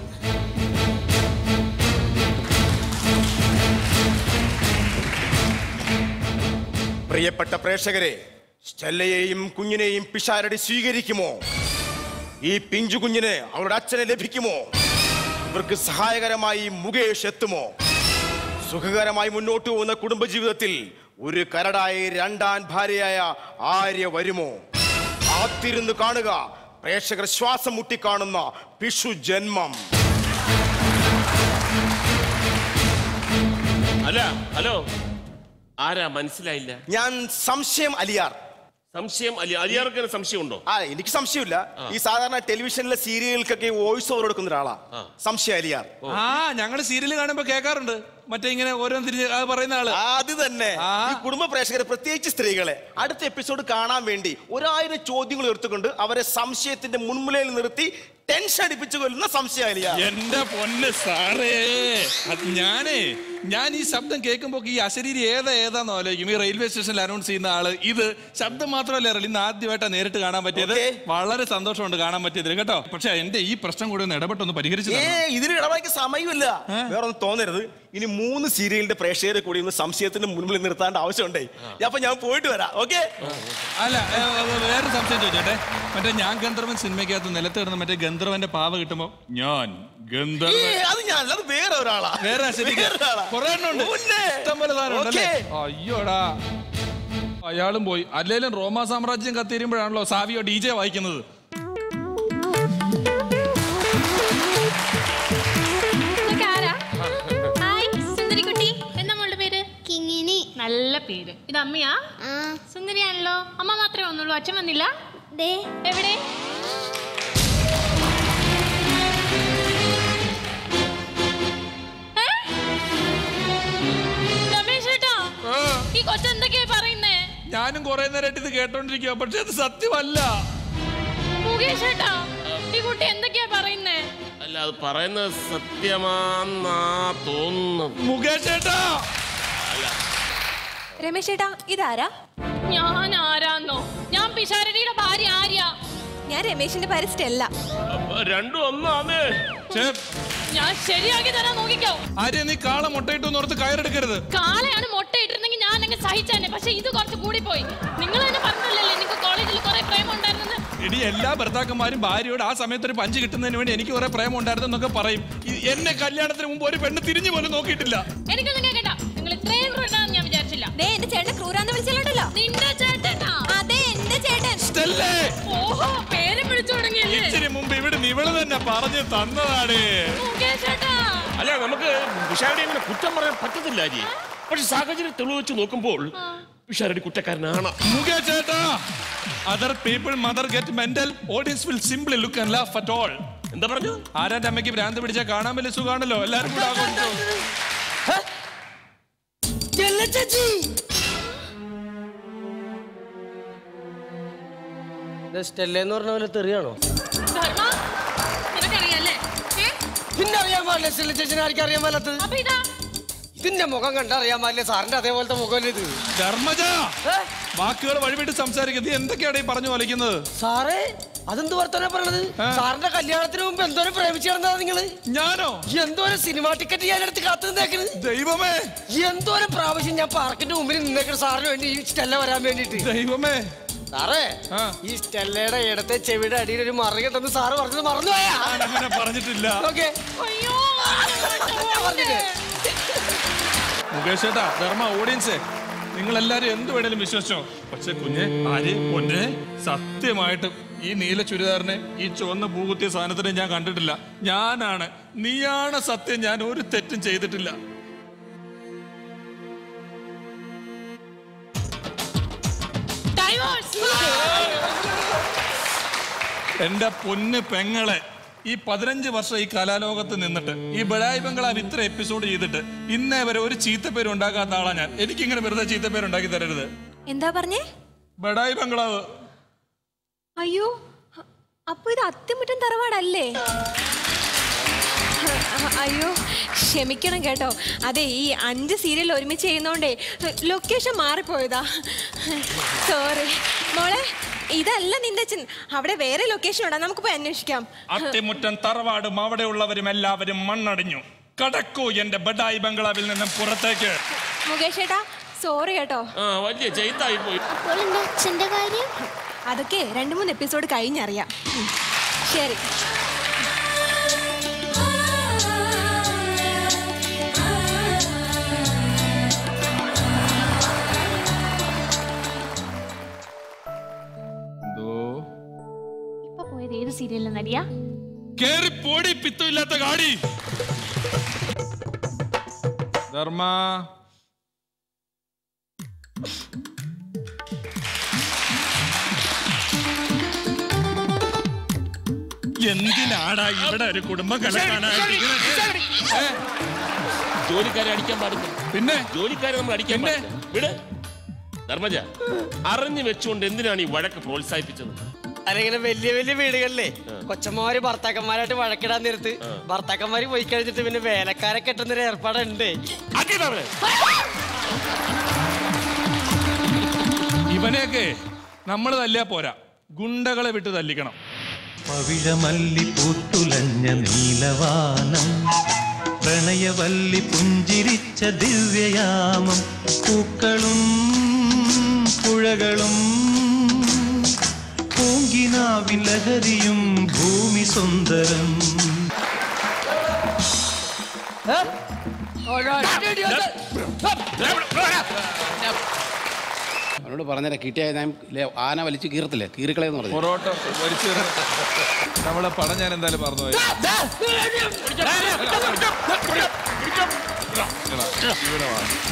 പ്രിയപ്പെട്ട പ്രേക്ഷകരെ സ്റ്റെല്ലയെയും കുഞ്ഞിനെയും പിഷാരടി സ്വീകരിക്കുമോ ഈ പിഞ്ചു കുഞ്ഞിന് അവളുടെ അച്ഛനെ ലഭിക്കുമോ ഇവർക്ക് സഹായകരമായി മുകേഷ് എത്തുമോ സുഖകരമായി മുന്നോട്ട് പോകുന്ന കുടുംബജീവിതത്തിൽ ഒരു കരടായി രണ്ടാം ഭാര്യയായ ആര്യ വരുമോ കാത്തിരുന്ന് കാണുക പ്രേക്ഷകർ ശ്വാസം മുട്ടിക്കാണുന്ന പിഷു ജന്മം അല്ല ഹലോ ആരാ മനസ്സിലായില്ല ഞാൻ സംശയം അലിയാർ സംശയം അലി അലിയാർക്ക് സംശയം ഉണ്ടോ ആ എനിക്ക് സംശയമില്ല ഈ സാധാരണ ടെലിവിഷനിലെ സീരിയലുകൾക്കൊക്കെ വോയിസ് ഓവർ കൊടുക്കുന്ന ഒരാളാ സംശയം അലിയാർ ആ ഞങ്ങള് സീരിയൽ കാണുമ്പോ കേൾക്കാറുണ്ട് മറ്റേ ഇങ്ങനെ ഓരോന്ന് തിരിഞ്ഞ് അത് പറയുന്ന ആള് അത് തന്നെ ആ. ഈ കുടുംബ പ്രേക്ഷകരെ പ്രത്യേകിച്ച് സ്ത്രീകളെ അടുത്ത എപ്പിസോഡ് കാണാൻ വേണ്ടി ഒരായിരം ചോദ്യങ്ങൾ ഉയർത്തുകൊണ്ട് അവരെ സംശയത്തിന്റെ മുൻമുലയിൽ നിർത്തി ടെൻഷൻ അടിപ്പിച്ചു കൊല്ലുന്ന സംശയം അലിയാർ എന്റെ പൊന്ന് സാറേ അത് ഞാനേ ഞാൻ ഈ ശബ്ദം കേൾക്കുമ്പോ ഈ അശരീരി ഏതാ ഏതാന്ന് ആലോചിക്കും ഈ റെയിൽവേ സ്റ്റേഷനിൽ അനൗൺസ് ചെയ്യുന്ന ആള് ഇത് ശബ്ദം മാത്രമല്ല ഇറളി ഇന്ന് ആദ്യമായിട്ടാണ് നേരിട്ട് കാണാൻ പറ്റിയത് Okay. വളരെ സന്തോഷമുണ്ട് കാണാൻ പറ്റിയത് കേട്ടോ പക്ഷെ എന്റെ ഈ പ്രശ്നം കൂടി ഒന്ന് ഇടപെട്ടൊന്ന് പരിഹരിച്ചു ഏ തരണം. ഇതിന് ഇടപാടിക്ക് സമയമില്ല വേറെ ഒന്നും തോന്നരുത് ഇനി മൂന്ന് സീരിയലിന്റെ പ്രേക്ഷകരെ കൂടി ഒന്ന് സംശയത്തിന്റെ മുൻപിൽ നിർത്താണ്ട് ആവശ്യമുണ്ടേ അപ്പൊ ഞാൻ പോയിട്ട് വരാം ഓക്കെ അല്ല ഏ, ഏ, വേറെ സംശയം ചോദിച്ചോട്ടെ മറ്റേ ഞാൻ ഗന്ധർവൻ സിനിമയ്ക്കകത്ത് നിലത്ത് കിടന്ന് മറ്റേ ഗന്ധർവന്റെ പാവ കിട്ടുമ്പോ ഞാൻ ഗന്ധർവൻ അത് ഞാൻ അത് വേറെ ഒരാളാ വേറെ അശരീരി വേറെ ഒരാളാ. കുറെ എണ്ണം ഉണ്ട് മുന്നേ. ഇഷ്ടം പോലെ സാധനം ഉണ്ടല്ലേ Okay. അയ്യോടാ അയാളും പോയി അല്ലേലും റോമാ സാമ്രാജ്യം കത്തിരുമ്പോഴാണല്ലോ സാവിയോ ഡി ജെ വായിക്കുന്നത് ഇതൊക്കെ ആരാ? ഹായ്, സുന്ദരിക്കുട്ടി. എന്താ മോളുടെ പേര്? കിങ്ങിണി നല്ല പേര് ഇത് അമ്മയാ ആ സുന്ദരിയാണല്ലോ അമ്മ മാത്രമേ വന്നുള്ളൂ അച്ഛൻ വന്നില്ല ദേ എവിടെ ഏ? രമേശ് ചേട്ടാ ഈ കൊച്ചെന്തൊക്കെയാ പറയുന്നേ ഞാനും കുറെ നേരമായിട്ട് ഇത് കേട്ടോണ്ടിരിക്കുക പക്ഷെ അത് സത്യമല്ല മുകേഷ് ചേട്ടാ ഈ കുട്ടി എന്തൊക്കെയാ പറയുന്നേ അല്ല അത് പറയുന്നത് സത്യമാന്നാ തോന്നുന്നു മുകേഷ് ഏട്ടാ രമേശ് ചേട്ടാ ഇതാരാ ഞാൻ ആരാന്നോ ഞാൻ പിഷാരടിയുടെ ഭാര്യ ആര്യ ഞാൻ രമേശിന്റെ ഭാര്യ സ്റ്റെല്ല അപ്പൊ രണ്ടും ഒന്നാന്നേ ഛേ, ഞാൻ ശരിയാക്കി തരാൻ നോക്കിക്കോ ആര്യ നീ കാള മുട്ടയിട്ടു ഓർത്ത് കയറെടുക്കരുത് കാളയാണ് മുട്ട ഇട്ടിരുന്നെങ്കിൽ ഞാൻ അങ്ങ് സഹിച്ചേനെ പക്ഷെ ഇത് കുറച്ച് കൂടിപ്പോയി നിങ്ങൾ തന്നെ പറഞ്ഞല്ലേ നിങ്ങൾക്ക് കോളേജിൽ കുറെ പ്രേമം ഉണ്ടായിരുന്നെന്ന് ഇനി എല്ലാ ഭർത്താക്കന്മാരും ഭാര്യയോട് ആ സമയത്ത് ഒരു പഞ്ച് കിട്ടുന്നതിന് വേണ്ടി എനിക്ക് കുറെ പ്രേമം ഉണ്ടായിരുന്നു എന്നൊക്കെ പറയും ഈ- എന്നെ കല്യാണത്തിന് മുമ്പ് ഒരു പെണ്ണ് തിരിഞ്ഞു പോലും നോക്കിയിട്ടില്ല എനിക്കൊന്നും കേൾക്കണ്ട നിങ്ങൾ ഇത്രയും ക്രൂരാന്ന് ഞാൻ വിചാരിച്ചില്ല ദേ എന്റെ ചേട്ടൻ ക്രൂരാന്ന് വിളിച്ചാലുണ്ടല്ലോ നിന്റെ ചേട്ടനാ അതെ എന്റെ ചേട്ടൻ സ്റ്റെല്ലേ, ഓഹോ പേര് വിളിച്ചു തുടങ്ങിയല്ലേ ഇച്ചിരി മുമ്പ് ഇവിടെ ഇവള് തന്നെ പറഞ്ഞു തന്നതാണ് മുകേഷ് ചേട്ടാ അല്ല നമുക്ക് പിഷാരടി അങ്ങനെ കുറ്റം പറയാൻ പറ്റത്തില്ല അരി പക്ഷെ സാഹചര്യം തെളിവെച്ച് നോക്കുമ്പോൾ പിഷാരടി കുറ്റക്കാരനാണ് മുകേഷ് ചേട്ടാ other people mother get mental audience will simply look and laugh at all എന്താ പറഞ്ഞു ആരാന്റെ അമ്മയ്ക്ക് ഭ്രാന്ത് പിടിച്ചാൽ കാണാൻ വലിയ സുഖാണല്ലോ എല്ലാരും കൂടെ ആഘോഷിച്ചു സ്റ്റെല്ല എന്ന് പറഞ്ഞ പോലെ തെറിയാണോ ധർമ്മ നിനക്കറിയാല്ലേ ഏ? പിന്നെ അറിയാൻ പാടില്ല സ്റ്റെല്ല ചേച്ചിനെ ആർക്കും അറിയാൻ പാടില്ലാത്തത് അപ്പൊ ഇതാ ഇതിന്റെ മുഖം കണ്ടറിയാൻ പാടില്ല സാറിന്റെ അതേപോലത്തെ മുഖമല്ലേ ഇത് ധർമ്മജ ഏ? വാക്കുകൾ വഴിവിട്ട് സംസാരിക്കുന്നത് നീ എന്തൊക്കെയാണ് ഈ പറഞ്ഞു വലയ്ക്കുന്നത് സാറേ അതെന്ത് വർത്തമാനം പറയണത് സാറിന്റെ കല്യാണത്തിന് മുമ്പ് എന്തോരം പ്രേമിച്ചു കിടന്നതാ നിങ്ങള് ഞാനോ എന്തോരം സിനിമ ടിക്കറ്റ് ഞാൻ എടുത്ത് കാത്തു നിന്നേക്കണ് ദൈവമേ എന്തോരം പ്രാവശ്യം ഞാൻ പാർക്കിന്റെ മുമ്പിൽ നിന്നേക്കണ് സാറിന് വേണ്ടി ഈ സ്റ്റെല്ല വരാൻ വേണ്ടിട്ട് ദൈവമേ സാറേ ആ. ഈ സ്റ്റെല്ലയുടെ ഇടത്തെ ചെവിയുടെ അടിയിൽ ഒരു മറുകെട്ടെന്ന് സാറ് പറഞ്ഞത് മറന്നുപോയാ ഞാൻ അങ്ങനെ പറഞ്ഞിട്ടില്ല ഓക്കെ അയ്യോ ഞാൻ പറഞ്ഞില്ലേ മുകേഷ് ചേട്ടാ ധർമ്മ ഓഡിയൻസേ നിങ്ങൾ എല്ലാരും എന്ത് വേണേലും വിശ്വസിച്ചോ പക്ഷെ കുഞ്ഞെ ആര് പൊന്നെ സത്യമായിട്ടും ഈ നീല ചുരിദാറിനെ ഈ ചുവന്ന പൂകുത്തിയ സാധനത്തിനെ ഞാൻ കണ്ടിട്ടില്ല ഞാനാണ് നീയാണ് സത്യം ഞാൻ ഒരു തെറ്റും ചെയ്തിട്ടില്ല ഡൈവോഴ്സ് എന്റെ പൊന്ന് പെങ്ങളെ ഈ പതിനഞ്ച് വർഷം ഈ കലാലോകത്ത് നിന്നിട്ട് ഈ ബഡായി ബംഗ്ലാവ് ഇത്ര എപ്പിസോഡ് ചെയ്തിട്ട് ഇന്നേ വരെ ഒരു ചീത്തപ്പേര് ഉണ്ടാക്കാത്ത ആളാ ഞാൻ എനിക്കിങ്ങനെ വെറുതെ ചീത്തപ്പേര് ഉണ്ടാക്കി തരരുത് എന്താ പറഞ്ഞേ ബഡായി ബംഗ്ലാവ് അയ്യോ അ- അപ്പൊ ഇത് അത്തിമുറ്റം തറവാടല്ലേ അ- അയ്യോ ക്ഷമിക്കണം കേട്ടോ അതെ ഈ അഞ്ച് സീരിയൽ ഒരുമിച്ച് ചെയ്യുന്നോണ്ടേ ലൊക്കേഷൻ മാറിപ്പോയതാ സോറി മോളെ ഇതല്ല നിന്റെ അച്ഛൻ അവിടെ വേറെ ലൊക്കേഷൻ ഉണ്ടോ നമുക്ക് പോയി അന്വേഷിക്കാം അത്തിമുറ്റം തറവാടും അവിടെയുള്ളവരും എല്ലാവരും മണ്ണടിഞ്ഞു കടക്കൂ എന്റെ ബഡായി ബംഗ്ലാവിൽ നിന്നും പുറത്തേക്ക് മുകേഷ് ഏട്ടാ സോറി കേട്ടോ ആ വലിയ ചെയ്തായി പോയി അപ്പോൾ എൻ്റെ അച്ഛൻ്റെ കാര്യം അതൊക്കെ രണ്ട് മൂന്ന് എപ്പിസോഡ് കഴിഞ്ഞറിയാം ഉം. ശരി എന്തോ ഇപ്പൊ പോയത് ഏത് സീരിയലിലെ നടിയാ കേറി പോടി പിത്തമില്ലാത്ത ഗാഡി ധർമ്മ എന്തിനാടാ ഇവിടെ ഒരു കുടുംബം കലക്കാനായിട്ട് ജോലിക്കാരെ അടിക്കാൻ പാടില്ല പിന്നെ ജോലിക്കാരെ നമ്മൾ അടിക്കാൻ പിന്നെ? പാടില്ല വിട് ധർമ്മജ അറിഞ്ഞു വെച്ചുകൊണ്ട് എന്തിനാണ് ഈ വഴക്ക് പ്രോത്സാഹിപ്പിച്ചത് അല്ലെങ്കിൽ വലിയ വലിയ വീടുകളിലെ കൊച്ചന്മാര് ഭർത്താക്കന്മാരായിട്ട് വഴക്കിടാൻ നേരത്ത് ഭർത്താക്കന്മാര് പോയി കഴിഞ്ഞിട്ട് പിന്നെ വേലക്കാരെ കെട്ടുന്നൊരു ഏർപ്പാടുണ്ട് ആക്കിയതാണ്. ഇവനെയൊക്കെ നമ്മൾ തല്ലിയാ പോരാ ഗുണ്ടകളെ വിട്ട് തല്ലിക്കണം പവിഴമല്ലി പൂത്തുലഞ്ഞ നീലവാനം പ്രണയവല്ലി പുഞ്ചിരിച്ച ദിവ്യയാമം പൂക്കളും പുഴകളും പൂങ്കിനാവിൻ ലഹരിയും ഭൂമി സുന്ദരം അവനോട് പറഞ്ഞേരാ കിട്ടിയ ഞാൻ ലേ- ആന വലിച്ചു കീറത്തില്ലേ കീറിക്കളയെന്ന് പറഞ്ഞു പൊറോട്ട വലിച്ചു നമ്മളെ പടം ഞാൻ എന്തായാലും മറന്നുപോയി ഇവിടെ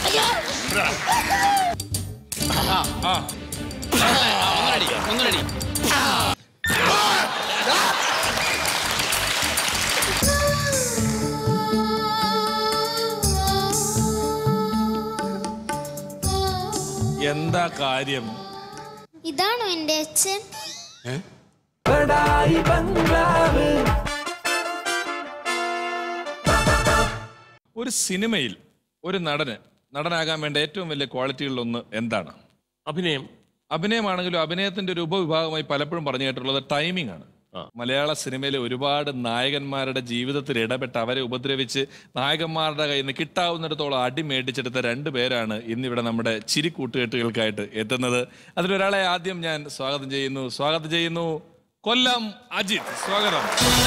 വാ. ആ ഒന്നടി എന്താ കാര്യം ഇതാണോ എൻ്റെ അച്ഛൻ ഒരു സിനിമയിൽ ഒരു നടന് നടനാകാൻ വേണ്ട ഏറ്റവും വലിയ ക്വാളിറ്റികളിലൊന്ന് എന്താണ് അഭിനയം അഭിനയമാണെങ്കിലും അഭിനയത്തിന്റെ ഒരു ഉപവിഭാഗമായി പലപ്പോഴും പറഞ്ഞു കേട്ടിട്ടുള്ളത് ടൈമിംഗ് ആണ് മലയാള സിനിമയിലെ ഒരുപാട് നായകന്മാരുടെ ജീവിതത്തിൽ ഇടപെട്ട് അവരെ ഉപദ്രവിച്ച് നായകന്മാരുടെ കയ്യിൽ നിന്ന് കിട്ടാവുന്നിടത്തോളം അടി മേടിച്ചെടുത്ത രണ്ട് പേരാണ് ഇന്നിവിടെ നമ്മുടെ ചിരി കൂട്ടുകെട്ടുകൾക്കായിട്ട് എത്തുന്നത് അതിലൊരാളെ ആദ്യം ഞാൻ സ്വാഗതം ചെയ്യുന്നു സ്വാഗതം ചെയ്യുന്നു കൊല്ലം അജിത് സ്വാഗതം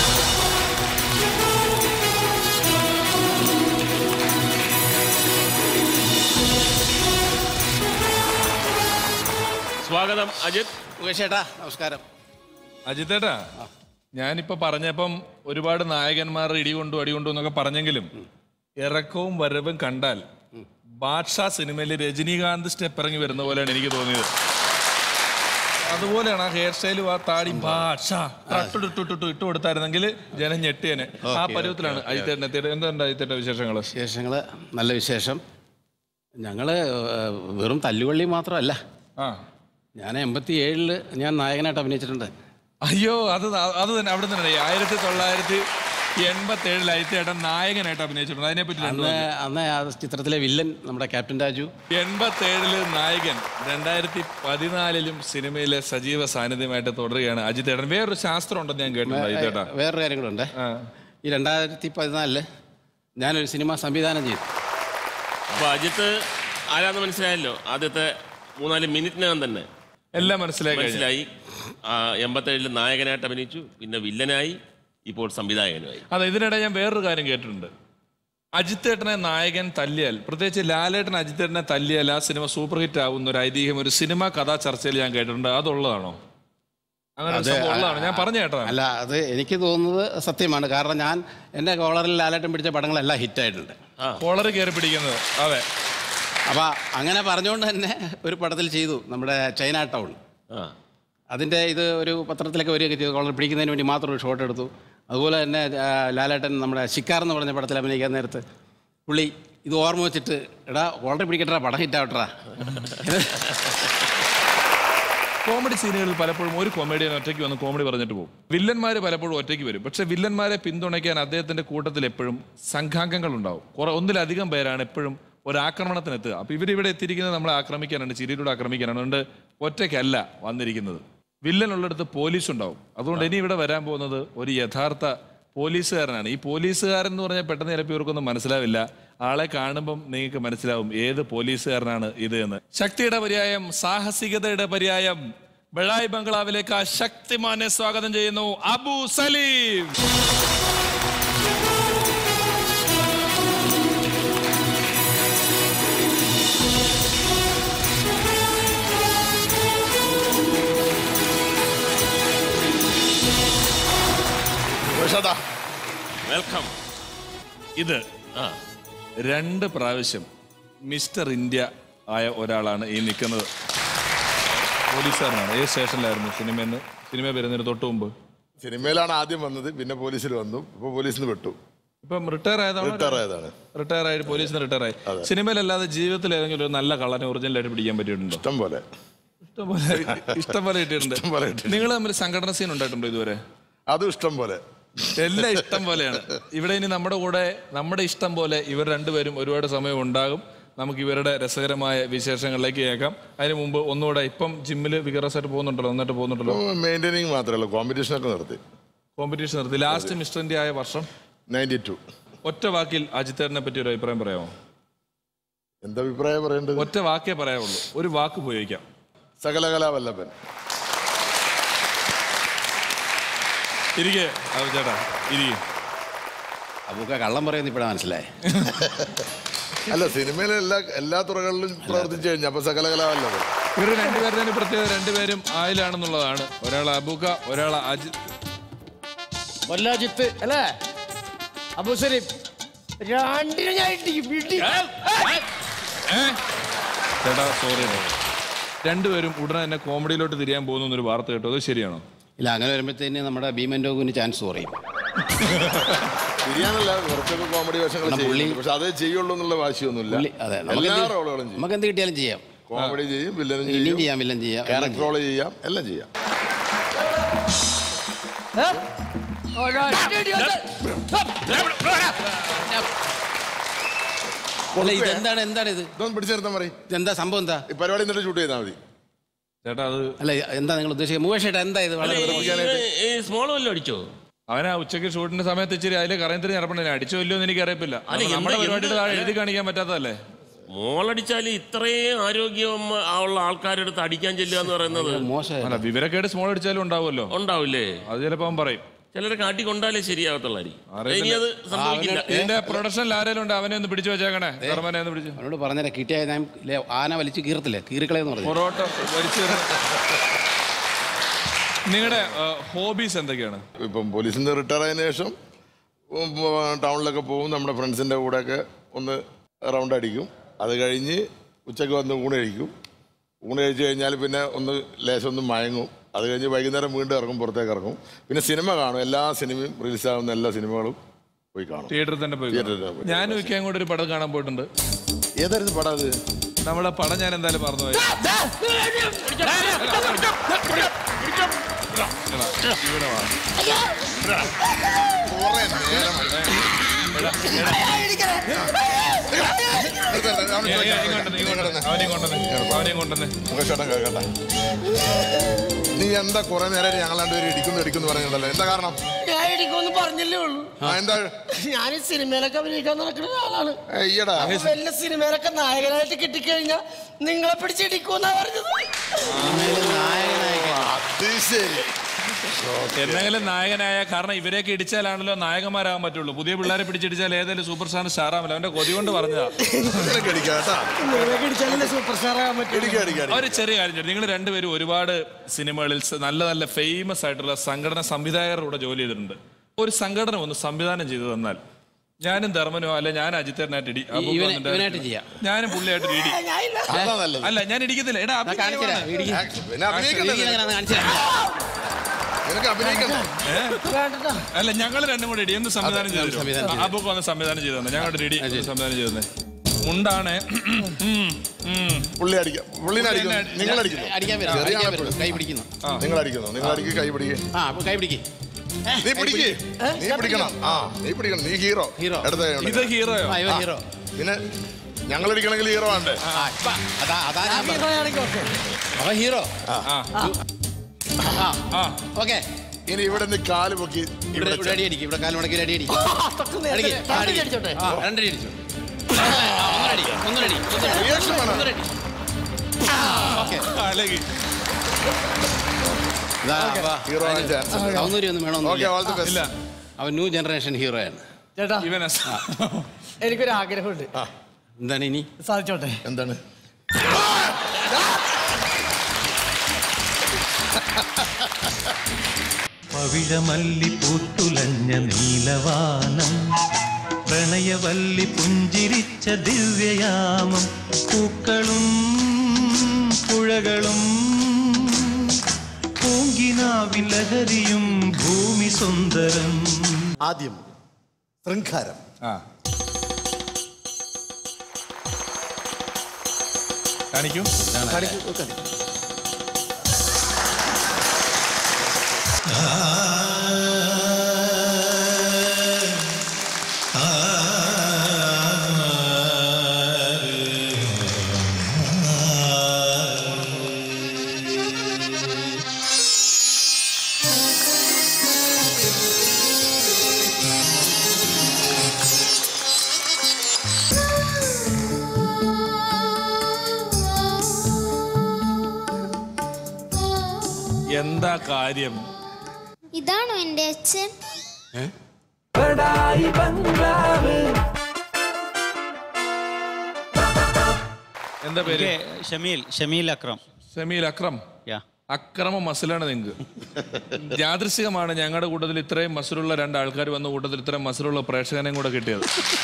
സ്വാഗതം അജിത് മുകേഷേട്ടാ നമസ്കാരം അജിത്തേട്ടാ ഞാനിപ്പോ പറഞ്ഞപ്പം ഒരുപാട് നായകന്മാർ ഇടികൊണ്ടു അടികൊണ്ടു എന്നൊക്കെ പറഞ്ഞെങ്കിലും ഇറക്കവും വരവും കണ്ടാൽ ബാദ്ഷാ സിനിമയിൽ രജനീകാന്ത് സ്റ്റെപ്പ് ഇറങ്ങി വരുന്ന പോലെയാണ് എനിക്ക് തോന്നിയത് അതുപോലെയാണ് ആ ഹെയർ സ്റ്റൈലും ആ താടി ഭാഷ ഇട്ട് ഇട്ട് കൊടുത്തായിരുന്നെങ്കിൽ ജനം ഞെട്ടിയനെ ആ പരുവത്തിലാണ് അജിത്തേട്ടൻ എത്തിയത് എന്തുണ്ട് അജിത്തേട്ട വിശേഷങ്ങൾ വിശേഷങ്ങൾ നല്ല വിശേഷം ഞങ്ങൾ വെറും തല്ലുവള്ളി മാത്രമല്ല ആ ഞാൻ എൺപത്തി ഏഴില് ഞാൻ നായകനായിട്ട് അഭിനയിച്ചിട്ടുണ്ട് അയ്യോ അത് ന- അത് തന്നെ അവിടെ തന്നെ ആയിരത്തി തൊള്ളായിരത്തി എൺപത്തി ഏഴിൽ അജിത്തേട്ടൻ നായകനായിട്ട് അഭിനയിച്ചിട്ടുണ്ട് അതിനെപ്പറ്റി രണ്ടു അന്ന് അന്ന് ആ ചിത്രത്തിലെ വില്ലൻ നമ്മുടെ ക്യാപ്റ്റൻ രാജു എൺപത്തി ഏഴില് നായകൻ രണ്ടായിരത്തി പതിനാലിലും സിനിമയിലെ സജീവ സാന്നിധ്യമായിട്ട് തുടരുകയാണ് അജിത്തേട്ടൻ വേറൊരു ശാസ്ത്രം ഉണ്ടെന്ന് ഞാൻ കേട്ടിട്ടുണ്ട് അജിത്തേട്ടാ വേറൊരു കാര്യം കൂടെ ഉണ്ട് ഈ രണ്ടായിരത്തി പതിനാലില് ഞാനൊരു സിനിമ സംവിധാനം ചെയ്തു അപ്പൊ അജിത്ത് ആരാന്ന് മനസ്സിലായല്ലോ ആദ്യത്തെ മൂന്നാല് മിനിറ്റിനകം തന്നെ എല്ലാം മനസ്സിലായി കഴിഞ്ഞു. മനസ്സിലായി എൺപത്തേഴില് നായകനായിട്ട് അഭിനയിച്ചു പിന്നെ വില്ലനായി ഇപ്പോൾ സംവിധായകനുമായി അതെ ഇതിനിടെ ഞാൻ വേറൊരു കാര്യം കേട്ടിട്ടുണ്ട് അജിത്തേട്ടനെ നായകൻ തല്ലിയാൽ പ്രത്യേകിച്ച് ലാലേട്ടൻ അജിത്തേട്ടനെ തല്ലിയാൽ ആ സിനിമ സൂപ്പർ ഹിറ്റ് ആവുന്ന ഒരു ഐതിഹ്യം ഒരു സിനിമ കഥാ ചർച്ചയിൽ ഞാൻ കേട്ടിട്ടുണ്ട് അതുള്ളതാണോ അങ്ങനെ ഒരു അത് സംഭവം ഉള്ളതാണോ ഞാൻ പറഞ്ഞു കേട്ടോ അല്ല അത് എനിക്ക് തോന്നുന്നത് സത്യമാണ് കാരണം ഞാൻ എൻ്റെ കോളറിൽ ലാലേട്ടൻ പിടിച്ച പടങ്ങളെല്ലാം ഹിറ്റായിട്ടുണ്ട് കോളർ കയറി പിടിക്കുന്നത് അതെ അപ്പോൾ അങ്ങനെ പറഞ്ഞുകൊണ്ട് തന്നെ ഒരു പടത്തിൽ ചെയ്തു നമ്മുടെ ചൈന ടൗൺ അതിൻ്റെ ഇത് ഒരു പത്രത്തിലൊക്കെ വരികയൊക്കെ ചെയ്തു കോളർ പിടിക്കുന്നതിന് വേണ്ടി മാത്രം ഒരു ഷോട്ട് എടുത്തു അതുപോലെ തന്നെ ആ, ലാലേട്ടൻ നമ്മുടെ ശിക്കാർ എന്ന് പറഞ്ഞ പടത്തിൽ അഭിനയിക്കാൻ നേരത്ത് പുള്ളി ഇത് ഓർമ്മ വെച്ചിട്ട് എടാ കോളർ പിടിക്കട്ടാ പടം ഹിറ്റാവട്ടറാ കോമഡി സീനുകളിൽ പലപ്പോഴും ഒരു കൊമേഡിയൻ ഒറ്റയ്ക്ക് വന്ന് കോമഡി പറഞ്ഞിട്ട് പോകും വില്ലന്മാർ പലപ്പോഴും ഒറ്റയ്ക്ക് വരും പക്ഷെ വില്ലന്മാരെ പിന്തുണയ്ക്കാൻ അദ്ദേഹത്തിന്റെ കൂട്ടത്തിൽ എപ്പോഴും സംഘാംഗങ്ങൾ ഉണ്ടാവും കുറെ ഒന്നിലധികം പേരാണ് എപ്പോഴും ഒരു ആക്രമണത്തിന് എത്തുക അപ്പൊ ഇവരിവിടെ എത്തിയിരിക്കുന്നത് നമ്മളെ ആക്രമിക്കാനാണ് ചിരിയിലൂടെ ആക്രമിക്കാനാണ് അതുകൊണ്ട് ഒറ്റയ്ക്കല്ല വന്നിരിക്കുന്നത് വില്ലൻ ഉള്ളിടത്ത് പോലീസ് ഉണ്ടാവും അതുകൊണ്ട് ഇനി ഇവിടെ വരാൻ പോകുന്നത് ഒരു യഥാർത്ഥ പോലീസുകാരനാണ് ഈ പോലീസുകാരൻ എന്ന് പറഞ്ഞാൽ പെട്ടെന്ന് ചിലപ്പോൾ ഇവർക്കൊന്നും മനസ്സിലാവില്ല ആളെ കാണുമ്പം നിങ്ങൾക്ക് മനസ്സിലാവും ഏത് പോലീസുകാരനാണ് ഇത് എന്ന് ശക്തിയുടെ പര്യായം സാഹസികതയുടെ പര്യായം ബെളായി ബംഗ്ലാവിലേക്ക് ആ ശക്തിമാനെ സ്വാഗതം ചെയ്യുന്നു അബു സലീം വെൽക്കം ഇത് രണ്ട് പ്രാവശ്യം മിസ്റ്റർ ഇന്ത്യ ആയ ഒരാളാണ് ഈ നിൽക്കുന്നത് പോലീസുകാരനാണ് ഏത് സ്റ്റേഷനിലായിരുന്നു സിനിമയിൽ സിനിമ വരുന്നതിന് തൊട്ട് മുമ്പ് സിനിമയിലാണ് ആദ്യം വന്നത് പിന്നെ പോലീസിൽ വന്നു ഇപ്പൊ പോലീസിൽ നിന്ന് വിട്ടു ഇപ്പം റിട്ടയർ ആയതാണ് റിട്ടയർ ആയതാണ് റിട്ടയർ ആയിട്ട് പോലീസിൽ നിന്ന് റിട്ടയർ ആയി സിനിമയിലല്ലാതെ ജീവിതത്തിൽ ഏതെങ്കിലും ഒരു നല്ല കള്ളനെ ഒറിജിനലായിട്ട് പിടിക്കാൻ പറ്റിയിട്ടുണ്ടോ ഇഷ്ടം പോലെ ഇഷ്ടംപോലെ ഇഷ്ടംപോലെ കിട്ടിയിട്ടുണ്ട് നിങ്ങൾ തമ്മിൽ സംഘടന സീൻ ഉണ്ടായിട്ടുണ്ടോ ഇതുവരെ അതും ഇഷ്ടം പോലെ എല്ലാം ഇഷ്ടം പോലെയാണ് ഇവിടെ ഇനി നമ്മുടെ കൂടെ നമ്മുടെ ഇഷ്ടം പോലെ ഇവർ രണ്ടുപേരും ഒരുപാട് സമയം ഉണ്ടാകും നമുക്ക് ഇവരുടെ രസകരമായ വിശേഷങ്ങളിലേക്ക് കേൾക്കാം അതിന് മുമ്പ് ഒന്നുകൂടെ ഇപ്പം ജിമ്മിൽ വികറസ് ആയിട്ട് പോകുന്നുണ്ടല്ലോ നന്നായിട്ട് പോകുന്നുണ്ടല്ലോ മെയിൻറ്റൈനിങ് മാത്രമേ ഉള്ളൂ കോമ്പറ്റീഷൻ ഒക്കെ നിർത്തി കോമ്പറ്റീഷൻ നിർത്തി ലാസ്റ്റ് മിസ്റ്റർ ഇന്ത്യ ആയ വർഷം നയൻറ്റി ടു ഒറ്റ വാക്കിൽ അജിത്തേറിനെ പറ്റി ഒരു അഭിപ്രായം പറയാമോ എന്താ അഭിപ്രായം പറയേണ്ടത് ഒറ്റ വാക്കേ പറയാവുള്ളൂ ഒരു വാക്ക് ഉപയോഗിക്കാം സകലകലാവല്ലഭൻ ഇരിക്കെ ചേട്ടാ ഇരിക്കെ അബൂക്ക കള്ളം പറയുന്ന ഇപ്പോഴാണ് മനസ്സിലായേ അല്ല സിനിമയിലെ എല്ലാ എല്ലാ തുറകളിലും പ്രവർത്തിച്ചു കഴിഞ്ഞു അപ്പൊ സകലകലാവല്ലഭൻ ഇവർ രണ്ടുപേരുടെ പ്രത്യേകത രണ്ടുപേരും ആയിലാണെന്നുള്ളതാണ് ഒരാൾ അബൂക്ക ഒരാൾ അജി കൊല്ലാജിത്ത് അല്ലേ അബുസലിം രണ്ടിനും ഞാൻ ഇടിക്കും, ഇടിക്കും. ചേട്ടാ സോറി രണ്ടുപേരും ഉടനെ തന്നെ കോമഡിയിലോട്ട് തിരിയാൻ പോകുന്നു എന്നൊരു വാർത്ത കേട്ടോ അത് ശരിയാണോ ഇല്ല അങ്ങനെ വരുമ്പോഴത്തേന് നമ്മുടെ ഭീമൻ രോഗിന് ചാൻസ് കുറയും തിരിയാനല്ല കുറച്ചൊക്കെ കോമഡി വേഷങ്ങൾ കാരണം പുള്ളി- ചെയ്യുന്നുണ്ട് പക്ഷെ അതേ ചെയ്യുള്ളൂ എന്നുള്ള വാശിയൊന്നുമില്ല പുള്ളി അതെ നമുക്ക് എല്ലാ എന്ത് റോളുകളും ചെയ്യും നമുക്ക് എന്ത് കിട്ടിയാലും ചെയ്യാം കോമഡി ചെയ്യും വില്ലനും ഇനിയും ചെയ്യും ചെയ്യാം വില്ലൻ ചെയ്യാം എല്ലാം ക്യാരക്ടർ റോള് ചെയ്യാം എല്ലാം ചെയ്യാം ഏ? ഒരൊറ്റ ഇടി ഒന്ന്. അല്ല ഇതെന്താണ് എന്താണ് ഇത് ഇതൊന്നും പിടിച്ചു നിർത്താൻ പറയും ഇതെന്താ സംഭവം എന്താ ഈ പരിപാടി എന്നിട്ട് ഷൂട്ട് ചെയ്താൽ മതി ചേട്ടാ അത് അല്ല എന്താ നിങ്ങൾ ഉദ്ദേശിക്കുന്നത് മുകേഷ് ഏട്ടാ എന്താ ഇത് വളരെ സ്മോൾ വല്ലതും അടിച്ചോ അവനാ ഉച്ചയ്ക്ക് ഷൂട്ടിന്റെ സമയത്ത് ഇച്ചിരി അതിലെ കറയത്തിന് ഇറപ്പണില്ല അടിച്ചോ ഇല്ലയോ എന്ന് എനിക്ക് അറിയത്തില്ല അല്ല, എന്താ- നമ്മുടെ പരിപാടിയുടെ എന്ത്- താഴെ എഴുതി കാണിക്കാൻ പറ്റാത്തതല്ലേ മോളടിച്ചാൽ ഇത്രയും ആരോഗ്യം ഉള്ള ആൾക്കാരുടെ അടുത്ത് അടിക്കാൻ ചെല്ലുക എന്ന് പറയുന്നത് അല്ല വിവരക്കേട് സ്മോൾ അടിച്ചാലും ഉണ്ടാവുമല്ലോ ഉണ്ടാവില്ലേ അത് ചിലപ്പോ അവൻ പറയും ചിലരെ കാട്ടി കൊണ്ടാലേ ശരിയാകത്തുള്ളായിരിക്കും ഇനി അത് സംഭവിക്കില്ല ഇതിന്റെ പ്രൊഡക്ഷനിൽ ആരെങ്കിലും ഉണ്ട് അവനെ ഒന്ന് പിടിച്ചു വെച്ചേക്കണേ കർമ്മനെ ഒന്ന് പിടിച്ചു അവനോട് പറഞ്ഞേരാ കിട്ടിയ ഞാൻ ഇല്ലേ, ആന വലിച്ചു കീറത്തില്ലേ കീറിക്കളയെന്ന് പറഞ്ഞു പൊറോട്ട വലിച്ചു നിങ്ങളുടെ ഹോബീസ് എന്തൊക്കെയാണ് ഇപ്പം പോലീസിൽ നിന്ന് റിട്ടയർ ആയതിനു ശേഷം ഉം, ഉം, ടൗണിലൊക്കെ പോകും നമ്മുടെ ഫ്രണ്ട്സിൻ്റെ കൂടെയൊക്കെ ഒന്ന് റൗണ്ട് അടിക്കും അത് കഴിഞ്ഞ് ഉച്ചയ്ക്ക് വന്ന് ഊണ് കഴിക്കും ഊണ് കഴിച്ച് കഴിഞ്ഞാൽ പിന്നെ ഒന്ന് ലേശം ഒന്ന് മയങ്ങും അത് കഴിഞ്ഞ് വൈകുന്നേരം വീണ്ടും ഇറങ്ങും പുറത്തേക്ക് ഇറങ്ങും പിന്നെ സിനിമ കാണും എല്ലാ സിനിമയും റിലീസാകുന്ന എല്ലാ സിനിമകളും പോയി കാണും തിയേറ്ററിൽ തന്നെ പോയി തിയേറ്ററിൽ തന്നെ പോയി. ഞാനും ഒരിക്കലും കൂടെ ഒരു പടം കാണാൻ പോയിട്ടുണ്ട് ഏതായിരുന്നു പടം അത് നമ്മളെ പടം ഞാൻ എന്തായാലും മറന്നുപോയി ഇവിടെ വാ. കുറെ നേരം അവിടെ ഏ, ഏ, ചോദിക്കാം. ഇങ്ങോട്ടൊന്ന്, ഇങ്ങോട്ടൊന്ന്. അവനെയും കൊണ്ടുവന്ന്. അവനെയും കൊണ്ടുവന്ന്. മുഖേഷേട്ടൻ കേൾക്കട്ടെ നീ എന്താ കുറെ നേരം ഞങ്ങൾ രണ്ടുപേരും ഇടിക്കുന്നു ഇടിക്കുന്നു പറഞ്ഞിട്ടുണ്ടല്ലോ എന്താ കാരണം ഞാൻ ഇടിക്കുമെന്ന് പറഞ്ഞല്ലേ ഉള്ളൂ ആ, എന്താ ഞാൻ ഈ സിനിമയിലൊക്കെ അഭിനയിക്കാൻ നടക്കുന്ന ഒരാളാണ് അയ്യടാ അപ്പൊ വല്ല സിനിമയിലൊക്കെ നായകനായിട്ട് കിട്ടിക്കഴിഞ്ഞാ നിങ്ങളെ പിടിച്ചിടിക്കുമെന്നാ പറഞ്ഞത് അത് ശരി എന്തെങ്കിലും നായകനായ കാരണം ഇവരെയൊക്കെ ഇടിച്ചാലാണല്ലോ നായകന്മാരാകാൻ പറ്റുള്ളൂ പുതിയ പിള്ളേരെ പിടിച്ചിടിച്ചാൽ ഏതെങ്കിലും സൂപ്പർ സ്റ്റാർ സ്റ്റാറാമല്ലോ അവന്റെ കൊതി കൊണ്ട് പറഞ്ഞതാ നിനക്ക് അടിക്കാം കേട്ടാ നിങ്ങളെ ഇടിച്ചാലല്ലേ സൂപ്പർ സ്റ്റാർ ആകാൻ പറ്റും ഇടിക്കാം അടിക്കാം ഒരു ചെറിയ കാര്യം നിങ്ങൾ രണ്ടുപേരും ഒരുപാട് സിനിമകളിൽ സ- നല്ല നല്ല ഫേമസ് ആയിട്ടുള്ള സംഘടന സംവിധായകരുടെ കൂടെ ജോലി ചെയ്തിട്ടുണ്ട് ഒരു സംഘടന ഒന്ന് സംവിധാനം ചെയ്തു തന്നാൽ ഞാനും ധർമ്മനോ അല്ലെ ഞാൻ അജിത്തേട്ടനായിട്ട് ഇടി അബു ഇവനെ- വന്നിട്ട് ഇവനായിട്ട് ചെയ്യാം. ഞാനും പുള്ളിയായിട്ട് ഇടി അതാ നല്ലത് അല്ല ഞാൻ ഇടിക്കത്തില്ല എടാ ഞാൻ കാണിച്ചു തരാം അഭിനയമാണ്. ഇടിക്ക്. പിന്നെ അഭിനയിക്കണ്ടേ ഇടിക്ക് എങ്ങനെയാന്ന് കാണിച്ചു തരാം നിനക്ക് അഭിനയിക്കണ്ടേ വേണ്ടട്ടോ അല്ല ഞങ്ങൾ രണ്ടും കൂടെ ഇടി എന്ന് സംവിധാനം അതെ, ചെയ്തു സംവിധാനം ചെയ്തു. അബുക്ക് വന്ന് സംവിധാനം ചെയ്തു തന്നെ ഞങ്ങളുടെ ഇടി ഒന്ന് സംവിധാനം ചെയ്തു തന്നെ മുണ്ടാണ് ഉം, ഉം. പുള്ളി അടിക്കാം പുള്ളിനെ അടിക്കുന്നു നിങ്ങൾ അടിക്കുന്നു അടിക്കാൻ വരും ചെറിയ അടിക്കാൻ ആളെ വരും കൈ പിടിക്കുന്നു നിങ്ങൾ അടിക്കുന്നു നിങ്ങൾ അടിക്ക് കൈ പിടിക്ക് ആ അപ്പൊ കൈ പിടിക്ക് നീ പിടിക്ക് നീ പിടിക്കണം ആ നീ പിടിക്കണം നീ ഹീറോ ഹീറോ. അടുത്ത കൈ കൊണ്ട്. ഇത് ഹീറോയോ ആ ഇവൻ ഹീറോ പിന്നെ ഞങ്ങൾ അടിക്കണമെങ്കിൽ ഹീറോ വേണ്ടേ ആ ഇപ്പൊ അതാ അതാ ഞാൻ പറഞ്ഞത്. ഹീറോയാണെങ്കിൽ ഓക്കെ അവൻ ഹീറോ ആ ആ ആ ഓക്കെ ഇനി ഇവിടെ നിന്ന് കാല് പൊക്കി ഇവിടെ ഇവിടെ ഇവിടെ അടി അടിക്കും ഇവിടെ കാല് മുടക്കി അടി അടിക്കും തൊട്ട് അടിക്ക്. നേരത്തെ ആ, അടിക്ക്. അടിച്ചോട്ടെ ആ, രണ്ടടി അടിച്ചു ഒന്നരടി ഒന്നരടി Reaction വേണം. ഒന്നരടി ഓക്കെ അല്ലെങ്കിൽ ഹീറോ ആവാൻ ചാൻസ് സൗന്ദര്യം ഒന്നും ഓക്കെ വേണമെന്നില്ല ഓൾ ദി ഇല്ല ബെസ്റ്റ് അവൻ ന്യൂ ജനറേഷൻ ഹീറോയാണ് ചേട്ടാ ഇവനെ എനിക്കൊരു ആഗ്രഹമുണ്ട് എന്താണ് ഇനി സാധിച്ചോട്ടെ എന്താണ് പവിഴമല്ലി പൂത്തുലഞ്ഞ നീലവാനം പ്രണയവല്ലി പുഞ്ചിരിച്ച ദിവ്യയാമം പൂക്കളും പുഴകളും പൂങ്കിനാവിൻ ലഹരിയും ഭൂമി സുന്ദരം ആദ്യം ശൃംഖാരം ആ കാണിക്കൂ കാണിക്കൂ, കാണിക്കൂ. എന്താ കാര്യം ഇതാണോ എൻ്റെ അച്ഛൻ എന്താ പേര് ഷമീൽ ഷമീൽ അക്രം ഷമീൽ അക്രം യാ അക്രമ മസിലാണ് നിങ്ങൾക്ക് യാദൃശികമാണ് ഞങ്ങളുടെ കൂട്ടത്തിൽ ഇത്രയും മസിലുള്ള രണ്ട് ആൾക്കാർ വന്ന കൂട്ടത്തിൽ ഇത്രയും മസിലുള്ള പ്രേക്ഷകനെയും കൂടെ കിട്ടിയത്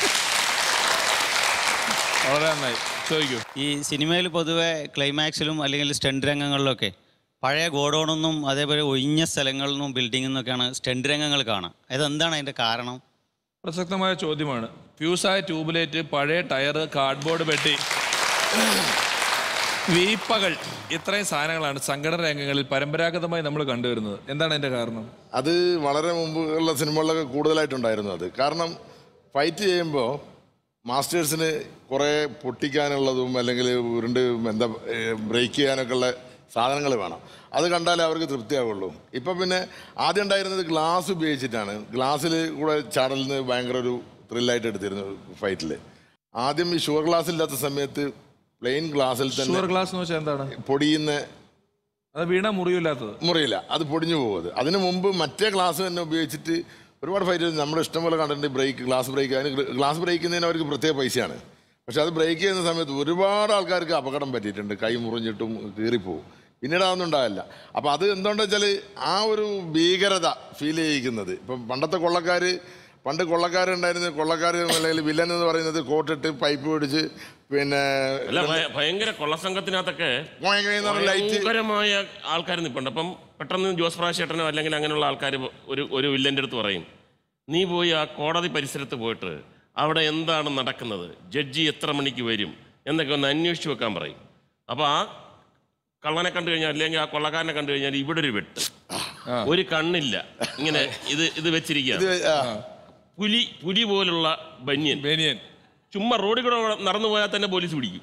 വളരെ നന്നായി ചോദിക്കൂ ഈ സിനിമയിൽ പൊതുവെ ക്ലൈമാക്സിലും അല്ലെങ്കിൽ സ്റ്റണ്ട് രംഗങ്ങളിലൊക്കെ പഴയ ഗോഡൗണെന്നും അതേപോലെ ഒഴിഞ്ഞ സ്ഥലങ്ങളിൽ നിന്നും ബിൽഡിങ്ങിൽ നിന്നൊക്കെയാണ് സ്റ്റണ്ട് രംഗങ്ങൾ കാണാം അതെന്താണ് അതിൻ്റെ കാരണം പ്രസക്തമായ ചോദ്യമാണ് ഫ്യൂസായ ട്യൂബ്ലൈറ്റ് പഴയ ടയർ കാർഡ്ബോർഡ് പെട്ടി വീപ്പകൾ ഇത്രയും സാധനങ്ങളാണ് സംഘടന രംഗങ്ങളിൽ പരമ്പരാഗതമായി നമ്മൾ കണ്ടുവരുന്നത് എന്താണ് അതിന്റെ കാരണം അത് വളരെ മുമ്പ് ഉള്ള സിനിമകളിലൊക്കെ കൂടുതലായിട്ടുണ്ടായിരുന്നു അത് കാരണം ഫൈറ്റ് ചെയ്യുമ്പോൾ മാസ്റ്റേഴ്സിന് കുറേ പൊട്ടിക്കാനുള്ളതും അല്ലെങ്കിൽ ഉരുണ്ട് എന്താ ബ്രേക്ക് ചെയ്യാനൊക്കെ ഉള്ള സാധനങ്ങൾ വേണം അത് കണ്ടാലേ അവർക്ക് തൃപ്തിയാവുള്ളൂ ഇപ്പം പിന്നെ ആദ്യം ഉണ്ടായിരുന്നത് ഗ്ലാസ് ഉപയോഗിച്ചിട്ടാണ് ഗ്ലാസ്സിൽ കൂടെ ചാടലിന് ഭയങ്കര ഒരു ത്രില്ലായിട്ട് എടുത്തിരുന്നു ഫൈറ്റിൽ ആദ്യം ഈ ഷുഗർ ഗ്ലാസ് ഇല്ലാത്ത സമയത്ത് പ്ലെയിൻ ഗ്ലാസ്സിൽ ഷുഗർ തന്നെ ഗ്ലാസ് എന്ന് വെച്ചാൽ എന്താണ് പൊടിയുന്ന അത് വീണ മുറിയില്ലാത്തത് മുറിയില്ല അത് പൊടിഞ്ഞു പോകും അത് അതിന് മുമ്പ് മറ്റേ ഗ്ലാസ് തന്നെ ഉപയോഗിച്ചിട്ട് ഒരുപാട് ഫൈറ്റ് നമ്മുടെ ഇഷ്ടം പോലെ കണ്ടിട്ടുണ്ട് ബ്രേക്ക് ഗ്ലാസ് ബ്രേക്ക് അതിന് ഗ്ലാസ് ബ്രേക്ക് ചെയ്യുന്നതിന് അവർക്ക് പ്രത്യേക പൈസയാണ് പക്ഷെ അത് ബ്രേക്ക് ചെയ്യുന്ന സമയത്ത് ഒരുപാട് ആൾക്കാർക്ക് അപകടം പറ്റിയിട്ടുണ്ട് കൈ മുറിഞ്ഞിട്ടും കീറിപ്പോവും പിന്നീട് അതൊന്നും ഉണ്ടാവില്ല അപ്പോൾ അത് എന്തുകൊണ്ടെന്ന് വെച്ചാൽ ആ ഒരു ഭീകരത ഫീൽ ചെയ്യിക്കുന്നത് ഇപ്പം പണ്ടത്തെ കൊള്ളക്കാർ പണ്ട് കൊള്ളക്കാരുണ്ടായിരുന്ന കൊള്ളക്കാർ അല്ലെങ്കിൽ വില്ലൻ എന്ന് പറയുന്നത് കോട്ടിട്ട് പൈപ്പ് പിടിച്ച് പിന്നെ അല്ല ഭയ- ഭയങ്കര കൊള്ളസംഘത്തിനകത്തൊക്കെ ലൈറ്റ് ഭയങ്കരമായ ആൾക്കാർ നിൽപ്പുണ്ട് അപ്പം പെട്ടെന്ന് ജോസ് പ്രാശേട്ടനോ അല്ലെങ്കിൽ അങ്ങനെയുള്ള ആൾക്കാർ ഒരു ഒരു വില്ലൻ്റെ അടുത്ത് പറയും നീ പോയി ആ കോടതി പരിസരത്ത് പോയിട്ട് അവിടെ എന്താണ് നടക്കുന്നത് ജഡ്ജി എത്ര മണിക്ക് വരും എന്നൊക്കെ ഒന്ന് അന്വേഷിച്ച് വെക്കാൻ പറയും അപ്പോൾ ആ കള്ളനെ കണ്ടു കഴിഞ്ഞാൽ അല്ലെങ്കിൽ ആ കൊള്ളക്കാരനെ കണ്ടു കഴിഞ്ഞാൽ ഇവിടെ ഒരു വെട്ട് ഒരു കണ്ണില്ല ഇങ്ങനെ ഇത് ഇത് വെച്ചിരിക്കുക ഇത് ആ, പുലി പുലി പോലുള്ള ബന്യൻ ബനിയൻ ചുമ്മാ റോഡിൽ കൂടെ നടന്നു പോയാൽ തന്നെ പോലീസ് പിടിക്കും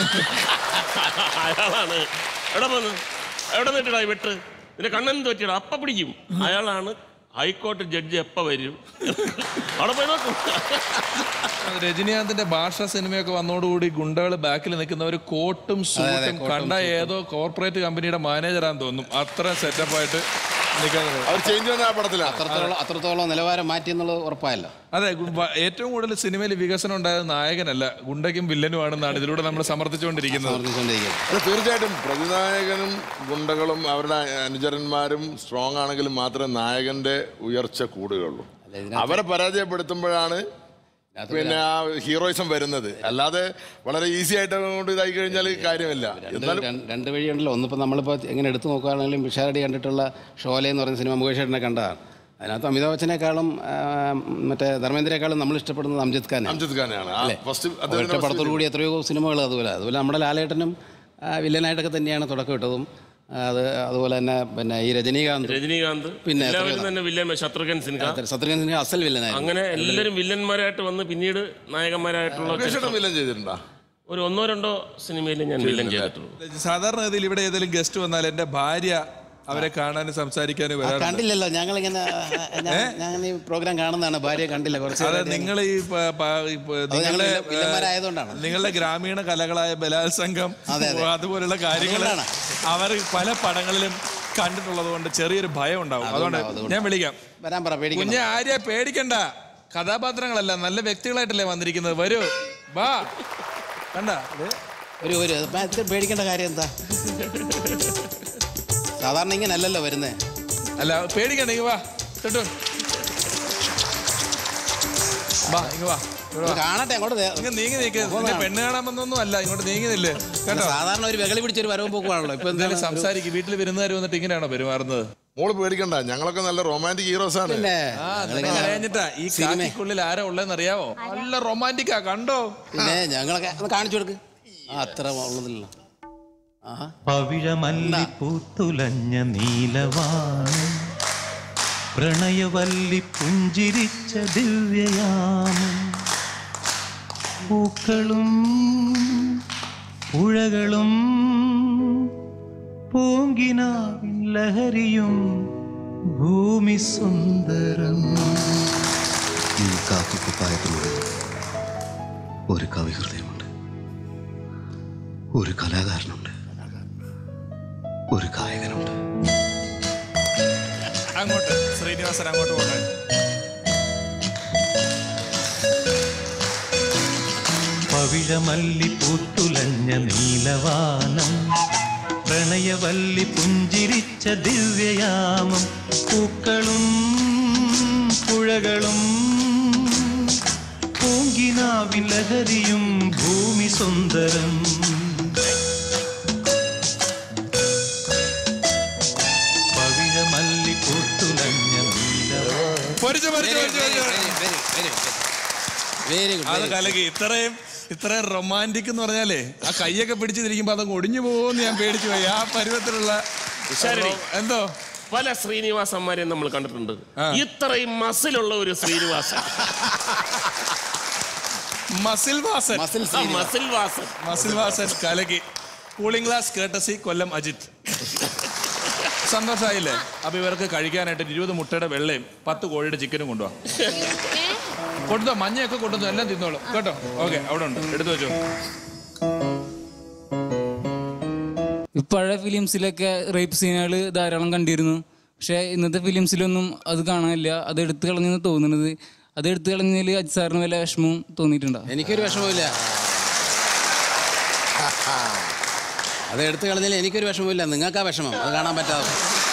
അയാളാണ് എവിടെ പോന്ന് എവിടെ നിന്നിട്ടാ ഈ വെട്ട് നിന്റെ കണ്ണെന്ത് പറ്റിയടാ അപ്പ പിടിക്കും അയാളാണ് ഹൈക്കോടതി ജഡ്ജി എപ്പ വരും അവിടെ പോയി നോക്കും രജനീകാന്തിന്റെ ഭാഷ സിനിമയൊക്കെ വന്നോടുകൂടി ഗുണ്ടകൾ ബാക്കിൽ നിൽക്കുന്നവർ കോട്ടും സൂട്ടും കോട്ടും കണ്ട ഏതോ കോർപ്പറേറ്റ് കമ്പനിയുടെ മാനേജറാന്ന് തോന്നും അത്ര സെറ്റപ്പായിട്ട് നിൽക്കാൻ അവർ ചേഞ്ച് വന്ന ആ പടത്തിലാണ് അത്രത്തോളം അത്രത്തോളം നിലവാരം മാറ്റി എന്നുള്ളത് ഉറപ്പായല്ലോ അതെ ഗു- വ- ഏറ്റവും കൂടുതൽ സിനിമയിൽ വികസനം ഉണ്ടായത് നായകനല്ല ഗുണ്ടയ്ക്കും വില്ലനും ആണെന്നാണ് ഇതിലൂടെ നമ്മൾ സമർത്ഥിച്ചുകൊണ്ടിരിക്കുന്നത് സമർത്ഥിച്ചുകൊണ്ടിരിക്കുന്നത് അല്ല, തീർച്ചയായിട്ടും പ്രതിനായകനും ഗുണ്ടകളും അവരുടെ അനുചരന്മാരും സ്ട്രോങ് ആണെങ്കിലും മാത്രമേ നായകന്റെ ഉയർച്ച കൂടുകയുള്ളൂ അവരെ പരാജയപ്പെടുത്തുമ്പോഴാണ് പിന്നെ ആ ഹീറോയിസം വരുന്നത് അല്ലാതെ വളരെ ഈസി ആയിട്ട് കൊണ്ട് ഇതായി കഴിഞ്ഞാൽ കാര്യമില്ല രണ്ട് എന്നാലും രണ്ട് രണ്ട് വഴിയുണ്ടല്ലോ ഒന്നിപ്പോൾ നമ്മളിപ്പോൾ എങ്ങനെ എടുത്തു നോക്കുകയാണെങ്കിലും പിഷാരടി കണ്ടിട്ടുള്ള ഷോലെ എന്ന് പറയുന്ന സിനിമ മുകേഷ് ചേട്ടനെ കണ്ടതാണ് അതിനകത്ത് അമിതാഭ് ബച്ചനേക്കാളും ആ, മറ്റേ ധർമ്മേന്ദ്രയെക്കാളും നമ്മൾ ഇഷ്ടപ്പെടുന്നത് അംജിത് ഖാനാണ് അംജിത് ഖാനാണ് ആ അല്ലേ? ഫസ്റ്റ് ഒറ്റ പടത്തോടു കൂടി എത്രയോ സിനിമകൾ അതുപോലെ അതുപോലെ നമ്മുടെ ലാലേട്ടനും ആ, വില്ലനായിട്ടൊക്കെ തന്നെയാണ് തുടക്കം ഇട്ടതും ആ, അത് അതുപോലെ തന്നെ പിന്നെ ഈ രജനീകാന്ത് രജനീകാന്ത് പിന്നെ എല്ലാവരും എത്രയോ- തന്നെ വില്ലൻ ശത്രുഘ്ൻ സിൻഹ ശത്രുഘ്ൻ സിൻഹ അസൽ വില്ലനായിരുന്നു അങ്ങനെ എല്ലാവരും വില്ലന്മാരായിട്ട് വന്ന് പിന്നീട് നായകന്മാരായിട്ടുള്ള മുകേഷ് ചരിത്രം. വില്ലൻ ചെയ്തിട്ടുണ്ടോ ഒരു ഒന്നോ രണ്ടോ സിനിമയിൽ ഞാൻ വില്ലൻ ചെയ്തിട്ടുള്ളൂ സാധാരണഗതിയിൽ ഇവിടെ ഏതെങ്കിലും ഗസ്റ്റ് വന്നാൽ എന്റെ ഭാര്യ അവരെ കാണാനും സംസാരിക്കാനും ആ, വരാറുണ്ട് കണ്ടില്ലല്ലോ ഞങ്ങളിങ്ങനെ ഞാൻ ഈ പ്രോഗ്രാം കാണുന്നതാണ് ഭാര്യ കണ്ടില്ല കുറച്ച് അതെ നേരം നിങ്ങൾ ഈ പ- പ- ഈ പ- അത് ഞങ്ങൾ നിങ്ങളുടെ വില്ല- വില്ലന്മാരായതുകൊണ്ടാണ്. നിങ്ങളുടെ ഗ്രാമീണ കലകളായ ബലാത്സംഗം അതെ, അതെ. അതുപോലുള്ള കാര്യങ്ങൾ അതുകൊണ്ടാണ്. അവർ പല പടങ്ങളിലും കണ്ടിട്ടുള്ളത് കൊണ്ട് ചെറിയൊരു ഭയം ഉണ്ടാവും അതുകൊണ്ട് അതുകൊണ്ടാവും, ഞാൻ വിളിക്കാം വരാൻ പറ പേടിക്കണ്ട കുഞ്ഞെ ആര്യ പേടിക്കണ്ട കഥാപാത്രങ്ങളല്ല നല്ല വ്യക്തികളായിട്ടല്ലേ വന്നിരിക്കുന്നത് വരൂ വാ കണ്ട ഒരു ഒരു ഇപ്പം ഇത്ര പേടിക്കേണ്ട കാര്യം എന്താ സാധാരണ ഇങ്ങനെ അല്ലല്ലോ വരുന്നേ അല്ല പേടിക്കണ്ട ഇങ്ങ് വാ തൊട്ടു വാ ഇങ്ങ് വാ ഇവിടെ വാ. കാണട്ടെ അങ്ങോട്ട് ദേ- ഇങ്ങ് നീങ്ങി നിൽക്ക് നിന്നെ പെണ്ണ് കാണാൻ വന്നൊന്നും അല്ല ഇങ്ങോട്ട് നീങ്ങി നില്ലേ കേട്ടോ സാധാരണ ഒരു വെകളി പിടിച്ചൊരു വരവും പോക്കുവാണല്ലോ ഇപ്പൊ എന്തായാലും എന്തായാലും സംസാരിക്കും വീട്ടിൽ വിരുന്നുകാർ വന്നിട്ട് ഇങ്ങനെയാണോ പെരുമാറുന്നത് മോള് പേടിക്കണ്ട ഞങ്ങളൊക്കെ നല്ല റൊമാൻറ്റിക് ഹീറോസ് ആണ് പിന്നെ ആ ഞങ്ങളിങ്ങനെ- കഴിഞ്ഞിട്ടാ ഈ സിനിമ- കാക്കിക്കുള്ളിൽ ആരാ ഉള്ളതെന്ന് അറിയാവോ നല്ല റൊമാൻറ്റിക്കാ കണ്ടോ പിന്നെ ഞങ്ങളൊക്കെ ഒന്ന് കാണിച്ചു കൊടുക്ക് ആ അത്ര ഉള്ളതില്ല ആഹാ പവിഴമല്ലിപ്പൂത്തുലഞ്ഞ നീലവാനം പ്രണയവല്ലി പുഞ്ചിരിച്ച ദിവ്യയാമം പൂക്കളും പുഴകളും പൂങ്കിനാവിൻ ലഹരിയും ഭൂമി സുന്ദരം ഈ കാക്കിക്കുപ്പായത്തിനുള്ളിൽ ഒരു കവിഹൃദയമുണ്ട് ഒരു കലാകാരനുണ്ട് ഒരു ഗായകനുണ്ട് അങ്ങോട്ട് ശ്രീനിവാസൻ അങ്ങോട്ട് പോകട്ടെ പവിഴമല്ലിപ്പൂത്തുലഞ്ഞ നീലവാനം പ്രണയവല്ലി പുഞ്ചിരിച്ച ദിവ്യയാമം പൂക്കളും പുഴകളും പൂങ്കിനാവിൻ ലഹരിയും ഭൂമി സുന്ദരം പവിഴമല്ലിപ്പൂത്തുലഞ്ഞ നീലവാനം പൊരിച്ചു പൊരിച്ചു പൊരിച്ചു പൊരിച്ചു വെരി ഗുഡ് അത് കലകി ഇത്രയും ഇത്രയും റൊമാൻറ്റിക് എന്ന് പറഞ്ഞാലേ ആ കൈയൊക്കെ പിടിച്ച് തിരിക്കുമ്പോ അതങ്ങ് ഒടിഞ്ഞു പോകുമെന്ന് ഞാൻ പേടിച്ചു പോയി ആ പരുവത്തിലുള്ള ഉഷാരടി. എന്തോ പല ശ്രീനിവാസന്മാരെയും നമ്മൾ കണ്ടിട്ടുണ്ട് ഇത്രയും മസിലുള്ള ഒരു ശ്രീനിവാസൻ മസിൽ വാസൻ മസിൽ ആ, മസിൽ വാസൻ മസിൽ വാസൻ കലകി കൂളിംഗ് ഗ്ലാസ് കേട്ടസി കൊല്ലം അജിത് സന്തോഷമായില്ലേ അപ്പൊ ഇവർക്ക് കഴിക്കാനായിട്ട് ഇരുപത് മുട്ടയുടെ വെള്ളയും പത്ത് കോഴിയുടെ ചിക്കനും കൊണ്ടുപോവാ കൊണ്ടുതോ മഞ്ഞയൊക്കെ കൊണ്ടുവന്നു എല്ലാം തിന്നോളും കേട്ടോ ഓക്കെ അവിടെ ഉണ്ട് എടുത്തു വെച്ചോ പഴയ ഫിലിംസിലൊക്കെ റേപ്പ് സീനുകൾ ധാരാളം കണ്ടിരുന്നു പക്ഷേ ഇന്നത്തെ ഫിലിംസിലൊന്നും അത് കാണാനില്ല അത് എടുത്തു കളഞ്ഞെന്ന് തോന്നുന്നത് അത് എടുത്തു കളഞ്ഞതിൽ അജ് സാറിന് വല്ല വിഷമവും തോന്നിയിട്ടുണ്ടോ എനിക്കൊരു വിഷമമില്ല അത് എടുത്തു കളഞ്ഞാൽ എനിക്കൊരു വിഷമമില്ല നിങ്ങൾക്ക് ആ വിഷമം അത് കാണാൻ പറ്റാതെ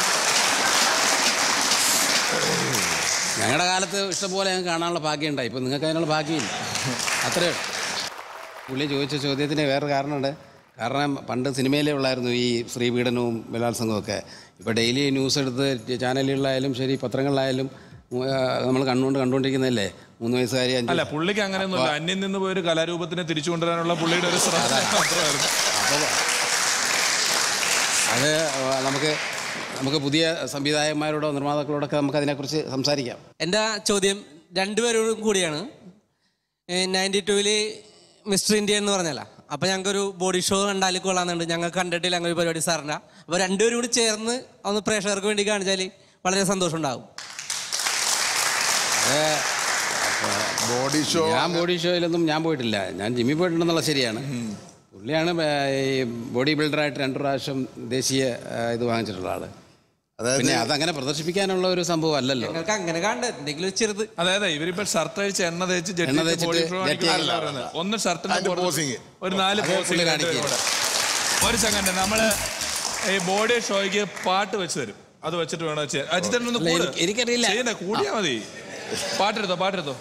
ഞങ്ങളുടെ കാലത്ത് ഇഷ്ടംപോലെ ഞങ്ങൾക്ക് കാണാനുള്ള ഭാഗ്യം ഉണ്ടായി ഇപ്പം നിങ്ങൾക്ക് അതിനുള്ള ഭാഗ്യമില്ല അത്രേ ഉള്ളൂ. പുള്ളി ചോദിച്ച ചോദ്യത്തിന് വേറെ കാരണമുണ്ട് കാരണം പണ്ട് സിനിമയിലേ ഉള്ളായിരുന്നു ഈ സ്ത്രീപീഡനവും ബലാത്സംഗവും ഒക്കെ ഇപ്പോൾ ഡെയിലി ന്യൂസ് എടുത്ത് ചാനലുകളിലായാലും ശരി പത്രങ്ങളിലായാലും നമ്മൾ കണ്ടുകൊണ്ട് കണ്ടുകൊണ്ടിരിക്കുന്നതല്ലേ മൂന്ന് വയസ്സുകാരി അഞ്ച് അല്ല പുള്ളിക്ക് അങ്ങനെയൊന്നുമില്ല അന്യം നിന്ന് പോയ ഒരു കലാരൂപത്തിനെ തിരിച്ചു കൊണ്ടുവരാനുള്ള പുള്ളിയുടെ ഒരു ശ്രമം മാത്രമായിരുന്നു അപ്പോൾ അത് നമുക്ക് നമുക്ക് പുതിയ സംവിധായകന്മാരോടോ നിർമ്മാതാക്കളോടൊക്കെ നമുക്ക് അതിനെക്കുറിച്ച് സംസാരിക്കാം എൻ്റെ ചോദ്യം രണ്ടുപേരോടും കൂടിയാണ് നയൻറ്റി ടൂവിൽ മിസ്റ്റർ ഇന്ത്യ എന്ന് പറഞ്ഞല്ല അപ്പൊ ഞങ്ങൾക്ക് ഒരു ബോഡി ഷോ കണ്ടാൽ കൊള്ളാന്നുണ്ട് ഞങ്ങൾ കണ്ടിട്ടില്ല അങ്ങനെ ഒരു പരിപാടി സാറിന്റെ അപ്പൊ രണ്ടുപേരും കൂടി ചേർന്ന് ഒന്ന് പ്രേക്ഷകർക്ക് വേണ്ടി കാണിച്ചാൽ വളരെ സന്തോഷം ഉണ്ടാവും ബോഡി ഷോ ഞാൻ ബോഡി ഷോയിലൊന്നും ഞാൻ പോയിട്ടില്ല ഞാൻ ജിമ്മിൽ പോയിട്ടുണ്ടെന്നുള്ള ശരിയാണ് പുള്ളിയാണ് ബ- ഈ ബോഡി ബിൽഡറായിട്ട് രണ്ടു പ്രാവശ്യം ദേശീയ ആ, ഇത് വാങ്ങിച്ചിട്ടുള്ള ആള് പിന്നെ അതങ്ങനെ പ്രദർശിപ്പിക്കാനുള്ള ഒരു സംഭവം അല്ലല്ലോ ഞങ്ങൾക്ക് അങ്ങനെ കാണണ്ട എന്തെങ്കിലും ഒരു ചെറുത് അതായത് ഇവരിപ്പോ ഷർട്ട് അഴിച്ച് എണ്ണ തേച്ച് ജെട്ടി എണ്ണ ഇട്ട് തേച്ചിട്ട് body flow ജെട്ടി കാണിക്കുന്ന ആക്കില്ല. ആളാണ്. ഒന്ന് ഷർട്ടിന്റെ അതിന്റെ പുറത്ത് posing. ഒരു നാല് അതേ പോസിംഗ് പുള്ളി കാണിക്കുക. ഒരു സെക്കൻഡ് നമ്മള് ഈ ബോഡി ഷോയ്ക്ക് പാട്ട് വെച്ച് തരും അത് വെച്ചിട്ട് വേണം ചെയ്യാൻ അജിത്തേട്ടനൊന്ന് അല്ല, കൂട്. എനിക്ക് എനിക്കറിയില്ല. ചെയ്യണ്ട കൂടിയാ മതി പാട്ടെടുത്തോ പാട്ടെടുത്തോ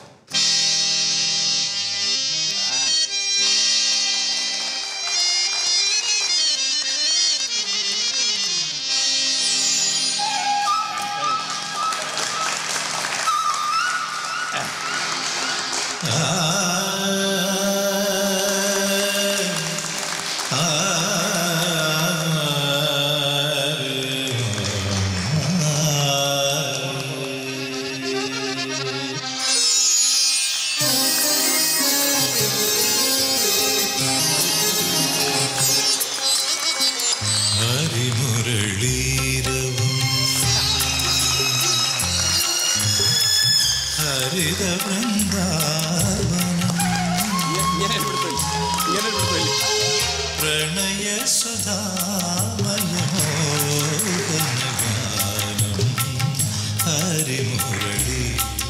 ഹരിമുരളീരവും ഹരിത വൃന്ദാവനം പ്രണയ സുധാമയമോദനഗാനം ഹരിമുരളീ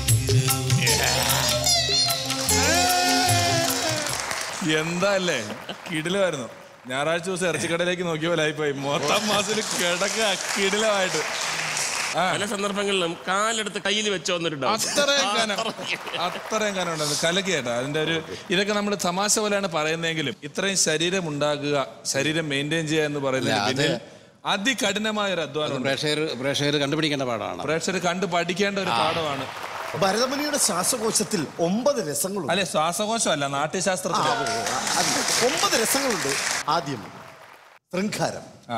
എന്താ അല്ലേ കിടിലമായിരുന്നു ഞായറാഴ്ച ദിവസം ഇറച്ചിക്കടയിലേക്ക് നോക്കിയ പോലെ ആയിപ്പോയി മൊത്തം മാസത്തിൽ കിടക്ക കിടിലമായിട്ട് പല സന്ദർഭങ്ങളിലും കാലെടുത്ത് കയ്യിൽ വെച്ചോ എന്നൊരു doubt. അത്രയും കനം അത്രയും കനം ഉണ്ടായിരുന്നു കലക്കിയേട്ടാ അതിന്റെ ഒരു ഇതൊക്കെ നമ്മൾ തമാശ പോലെയാണ് പറയുന്നതെങ്കിലും ഇത്രയും ശരീരം ഉണ്ടാക്കുക ശരീരം മെയിൻറ്റെയിൻ ചെയ്യുക എന്ന് പറയുന്നതിന് അല്ല, അത് പിന്നിൽ അതികഠിനമായ ഒരു അധ്വാനം പ്രേക്ഷകർ പ്രേക്ഷകർ കണ്ടുപിടിക്കേണ്ട പാടാണ് പ്രേക്ഷകർ കണ്ടു പഠിക്കേണ്ട ഒരു പാഠമാണ് ഭരതമുനിയുടെ ശ്വാസകോശത്തിൽ ഒമ്പത് രസങ്ങളുണ്ട് അല്ലെ ശ്വാസകോശമല്ല നാട്യശാസ്ത്രത്തിൽ അത് ഒമ്പത് രസങ്ങളുണ്ട് ആദ്യം ശൃംഖാരം ആ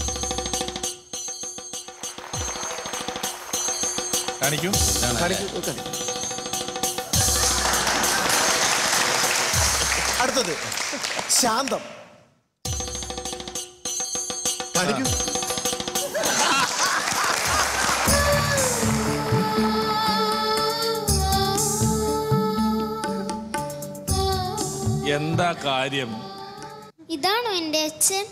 കാണിക്കൂ കാണിക്കൂ, കാണിക്കൂ. അടുത്തത് ശാന്തം കാണിക്കൂ എന്താ കാര്യം ഇതാണോ എൻ്റെ അച്ഛൻ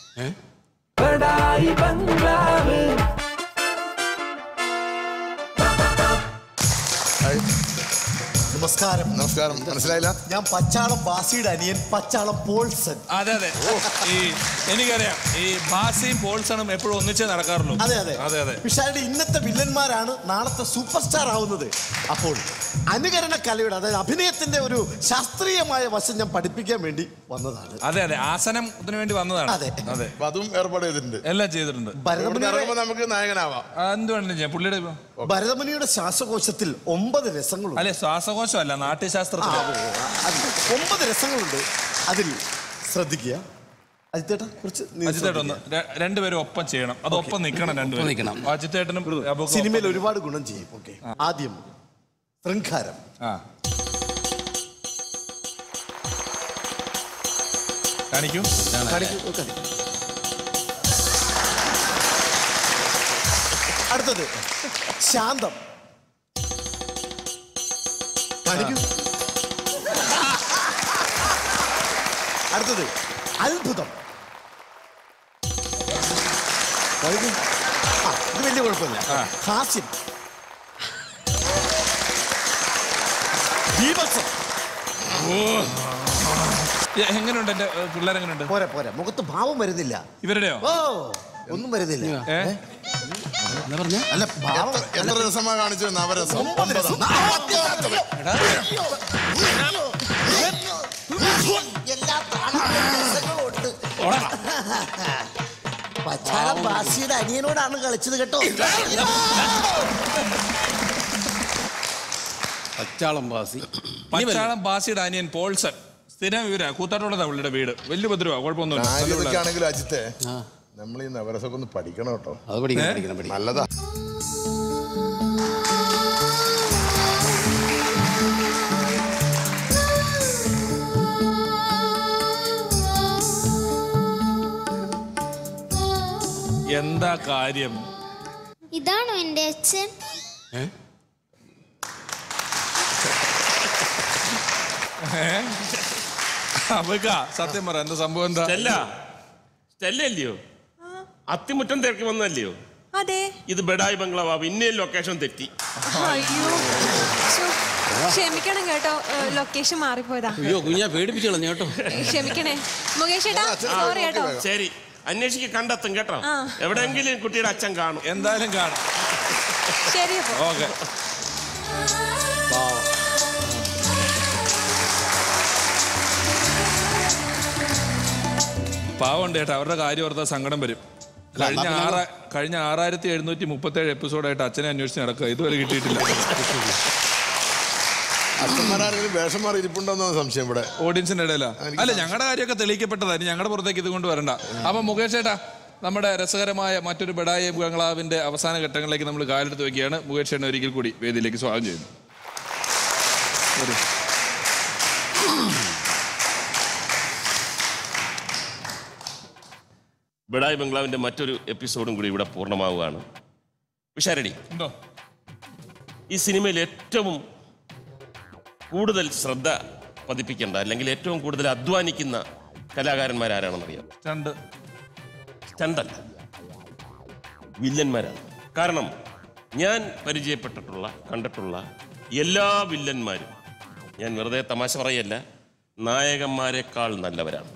നമസ്കാരം നമസ്കാരം മനസ്സിലായില്ല ഞാൻ പച്ചാളം ബാസിയുടെ അനിയൻ പച്ചാളം പോൾസൺ അതെ അതെ ഈ എനിക്കറിയാം ഈ ബാസിയും പോൾസണും എപ്പോഴും ഒന്നിച്ചേ നടക്കാറുള്ളൂ അതെ അതെ അതെ അതെ പിഷാരുടെ ഇന്നത്തെ വില്ലന്മാരാണ് നാളത്തെ സൂപ്പർ സ്റ്റാർ ആവുന്നത് അപ്പോൾ അനുകരണ കലയുടെ അതായത് അഭിനയത്തിന്റെ ഒരു ശാസ്ത്രീയമായ വശം ഞാൻ പഠിപ്പിക്കാൻ വേണ്ടി വന്നതാണ് അതെ അതെ ആസനത്തിന് വേണ്ടി വന്നതാണ് അതെ. അതെ അപ്പൊ അതും ഏർപ്പാട് ചെയ്തിട്ടുണ്ട് എല്ലാം ചെയ്തിട്ടുണ്ട് ഇവിടുന്ന് ഇറങ്ങുമ്പോ നമുക്ക് നായകനാവാം ആ, എന്ത് വേണമെങ്കിലും ചെയ്യാം പുള്ളിയുടെ ഇപ്പൊ. ഭരതമുനിയുടെ ശ്വാസകോശത്തിൽ ഒമ്പത് രസങ്ങളുണ്ട് അല്ലെ ശ്വാസകോശമല്ല നാട്യശാസ്ത്രത്തിൽ അത് ഒമ്പത് രസങ്ങളുണ്ട് അതിൽ ശ്രദ്ധിക്കുക അജിത്തേട്ടാ കുറച്ച് നീ അജിത്തേട്ടൻ ഒന്ന് ര- രണ്ടുപേരും ഒപ്പം ചെയ്യണം അത് ഒപ്പം നിൽക്കണം രണ്ടുപേരും നിൽക്കണം. അജിത്തേട്ടനും അബുക്കും സിനിമയിൽ ഒപ്പം ഒരുപാട് ഗുണം ചെയ്യും ഓക്കെ ആദ്യം ശൃംഖാരം ആ കാണിക്കൂ കാണിക്കൂ, കാണിക്കൂ. അടുത്തത് ശാന്തം കാണിക്കൂ അടുത്തത് അത്ഭുതം കാണിക്കൂ. ആ, ഇത് വലിയ കുഴപ്പമില്ല ഹാസ്യം ബീഭത്സം ഏ, എങ്ങനെയുണ്ട് എന്റെ പിള്ളേർ എങ്ങനെയുണ്ട് പോരെ പോരെ മുഖത്ത് ഭാവം വരുന്നില്ല ഇവരുടെയോ ഓ ഒന്നും വരുന്നില്ല ഏ എന്താ പറഞ്ഞ അല്ല ഭാവം എത്ര- എത്ര രസമാ കാണിച്ചു നവരസം ഒമ്പത് രസം. എല്ലാ താളത്തിലും രസങ്ങളുണ്ട്. പച്ചാളം ബാസിയുടെ അനിയനോടാണ് കളിച്ചത് കേട്ടോ പച്ചാളം ബാസി പച്ചാളം ബാസിയുടെ അനിയൻ പോൾസൺ സ്ഥിരം ഇവരാ കൂത്താട്ടോളതാ പുള്ളിയുടെ വീട് വലിയ ഭദ്രവാ കുഴപ്പമൊന്നുമില്ല നല്ല പിള്ളേരാ. ആര്യതൊക്കെയാണെങ്കിലും അജിത്തെ നമ്മൾ ഈ നവരസമൊക്കെ ഒന്ന് പഠിക്കണം കേട്ടോ അത് പഠിക്കണം പഠിക്കണം പഠിക്കണം നല്ലതാ എന്താ കാര്യം ഇതാണോ എൻ്റെ അച്ഛൻ അവക്ക സത്യം പറ എന്താ സംഭവം എന്താ സ്റ്റെല്ല സ്റ്റെല്ല അല്ലയോ അത്തിമുറ്റം തിരക്ക് വന്നല്ലയോ അതെ ഇത് ബെഡായി ബംഗ്ലാവ് പിന്നെയും ലൊക്കേഷൻ തെറ്റി അയ്യോ ശ്ശോ, ക്ഷമിക്കണം കേട്ടോ ലൊക്കേഷൻ മാറിപ്പോയതാ അയ്യോ കുഞ്ഞാ പേടിപ്പിച്ചു കളഞ്ഞു കേട്ടോ ക്ഷമിക്കണേ മുകേഷ് ചേട്ടാ സോറി കേട്ടോ ശരി അന്വേഷിക്ക് കണ്ടെത്തും കേട്ടോ ആ. എവിടെയെങ്കിലും കുട്ടിയുടെ അച്ഛൻ കാണും എന്തായാലും കാണും ശരി അപ്പൊ ഓക്കെ പാവമുണ്ട് ചേട്ടാ അവരുടെ കാര്യം ഓർത്താ സങ്കടം വരും കഴിഞ്ഞ എന്നാ പിന്നെ ആറാ കഴിഞ്ഞ ആറായിരത്തി എഴുന്നൂറ്റി മുപ്പത്തേഴ് എപ്പിസോഡായിട്ട് അച്ഛനെ അന്വേഷിച്ച് നടക്കുക ഇതുവരെ കിട്ടിയിട്ടില്ല അച്ഛന്മാരാരെങ്കിലും വേഷം മാറി ഇരിപ്പുണ്ടോന്നോ സംശയം ഇവിടെ ഓഡിയൻസിന്റെ ഇടയിലാ അല്ല ഞങ്ങളുടെ കാര്യമൊക്കെ തെളിയിക്കപ്പെട്ടതായിരുന്നു ഞങ്ങളുടെ പുറത്തേക്ക് ഇത് കൊണ്ട് വരണ്ട അപ്പൊ മുകേഷ് ചേട്ടാ നമ്മുടെ രസകരമായ മറ്റൊരു ബഡായ ബംഗ്ലാവിന്റെ അവസാന ഘട്ടങ്ങളിലേക്ക് നമ്മൾ കാലെടുത്ത് വെക്കുകയാണ് മുകേഷ് ചേട്ടൻ ഒരിക്കൽ കൂടി വേദിയിലേക്ക് സ്വാഗതം ചെയ്യുന്നു വരൂ. ബെഡായി ബംഗ്ലാവിന്റെ മറ്റൊരു എപ്പിസോഡും കൂടി ഇവിടെ പൂർണ്ണമാവുകയാണ് വിശാരടി എന്തോ ഈ സിനിമയിൽ ഏറ്റവും കൂടുതൽ ശ്രദ്ധ പതിപ്പിക്കേണ്ട അല്ലെങ്കിൽ ഏറ്റവും കൂടുതൽ അധ്വാനിക്കുന്ന കലാകാരന്മാരാരാണെന്നറിയാം രണ്ട് സ്റ്റണ്ടല്ല വില്ലന്മാരാണ് കാരണം ഞാൻ പരിചയപ്പെട്ടിട്ടുള്ള കണ്ടിട്ടുള്ള എല്ലാ വില്ലന്മാരും ഞാൻ വെറുതെ തമാശ പറയല്ല നായകന്മാരെക്കാൾ നല്ലവരാണ്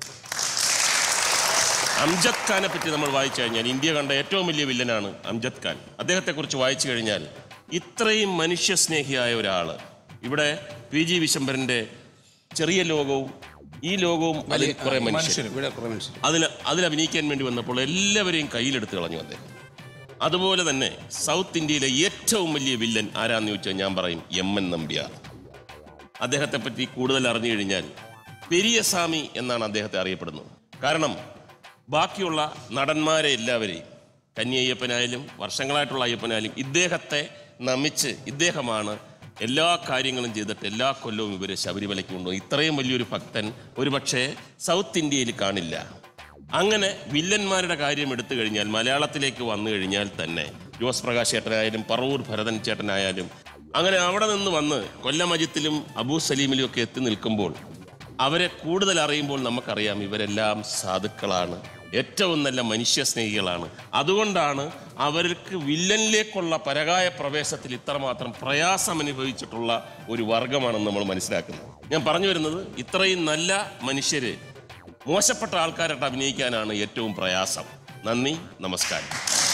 അംജദ് ഖാനെ പറ്റി നമ്മൾ വായിച്ചു കഴിഞ്ഞാൽ ഇന്ത്യ കണ്ട ഏറ്റവും വലിയ വില്ലനാണ് അംജദ് ഖാൻ അദ്ദേഹത്തെക്കുറിച്ച് വായിച്ചു കഴിഞ്ഞാൽ ഇത്രയും മനുഷ്യസ്നേഹിയായ ഒരാൾ ഇവിടെ പി ജി വിശംബരൻ്റെ ചെറിയ ലോകവും ഈ ലോകവും അതിൽ കുറെ മനുഷ്യർ ഇവിടെ കുറെ മനുഷ്യർ അതിൽ അതിൽ അഭിനയിക്കാൻ വേണ്ടി വന്നപ്പോൾ എല്ലാവരെയും കയ്യിലെടുത്ത് കളഞ്ഞു അദ്ദേഹം അതുപോലെ തന്നെ സൗത്ത് ഇന്ത്യയിലെ ഏറ്റവും വലിയ വില്ലൻ ആരാന്ന് ചോദിച്ചാൽ ഞാൻ പറയും എം എൻ നമ്പ്യാർ അദ്ദേഹത്തെ പറ്റി കൂടുതൽ അറിഞ്ഞു കഴിഞ്ഞാൽ പെരിയസ്വാമി എന്നാണ് അദ്ദേഹത്തെ അറിയപ്പെടുന്നത് കാരണം ബാക്കിയുള്ള നടന്മാരെ എല്ലാവരെയും കന്നി അയ്യപ്പനായാലും വർഷങ്ങളായിട്ടുള്ള അയ്യപ്പനായാലും ഇദ്ദേഹത്തെ നമിച്ച് ഇദ്ദേഹമാണ് എല്ലാ കാര്യങ്ങളും ചെയ്തിട്ട് എല്ലാ കൊല്ലവും ഇവരെ ശബരിമലയ്ക്ക് കൊണ്ടുപോകും ഇത്രയും വലിയൊരു ഭക്തൻ ഒരുപക്ഷെ സൗത്ത് ഇന്ത്യയിൽ കാണില്ല അങ്ങനെ വില്ലന്മാരുടെ കാര്യം എടുത്തു കഴിഞ്ഞാൽ മലയാളത്തിലേക്ക് വന്നു കഴിഞ്ഞാൽ തന്നെ ജോസ് പ്രകാശ് ചേട്ടനായാലും പറവൂർ ഭരതൻ ചേട്ടനായാലും അങ്ങനെ അവിടെ നിന്ന് വന്ന് കൊല്ലം അജിത്തിലും അബൂ സലീമിലും ഒക്കെ എത്തി നിൽക്കുമ്പോൾ അവരെ കൂടുതൽ അറിയുമ്പോൾ നമുക്കറിയാം ഇവരെല്ലാം സാധുക്കളാണ് ഏറ്റവും നല്ല മനുഷ്യ സ്നേഹികളാണ് അതുകൊണ്ടാണ് അവർക്ക് വില്ലനിലേക്കുള്ള പരകായ പ്രവേശത്തിൽ ഇത്രമാത്രം പ്രയാസം അനുഭവിച്ചിട്ടുള്ള ഒരു വർഗമാണെന്ന് നമ്മൾ മനസ്സിലാക്കുന്നത് ഞാൻ പറഞ്ഞു വരുന്നത് ഇത്രയും നല്ല മനുഷ്യര് മോശപ്പെട്ട ആൾക്കാരായിട്ട് അഭിനയിക്കാനാണ് ഏറ്റവും പ്രയാസം നന്ദി നമസ്കാരം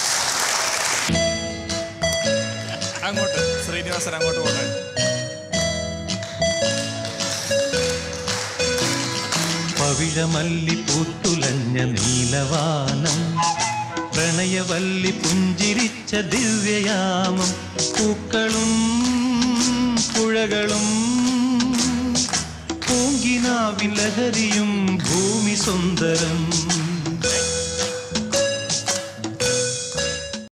അങ്ങോട്ട് ശ്രീനിവാസൻ അങ്ങോട്ട് പോകട്ടെ പവിഴമല്ലി പൂത്തുലഞ്ഞ നീലവാനം പ്രണയവല്ലി പുഞ്ചിരിച്ച ദിവ്യയാമം പൂക്കളും പുഴകളും പൂങ്കിനാവിൻ ലഹരിയും ഭൂമി സുന്ദരം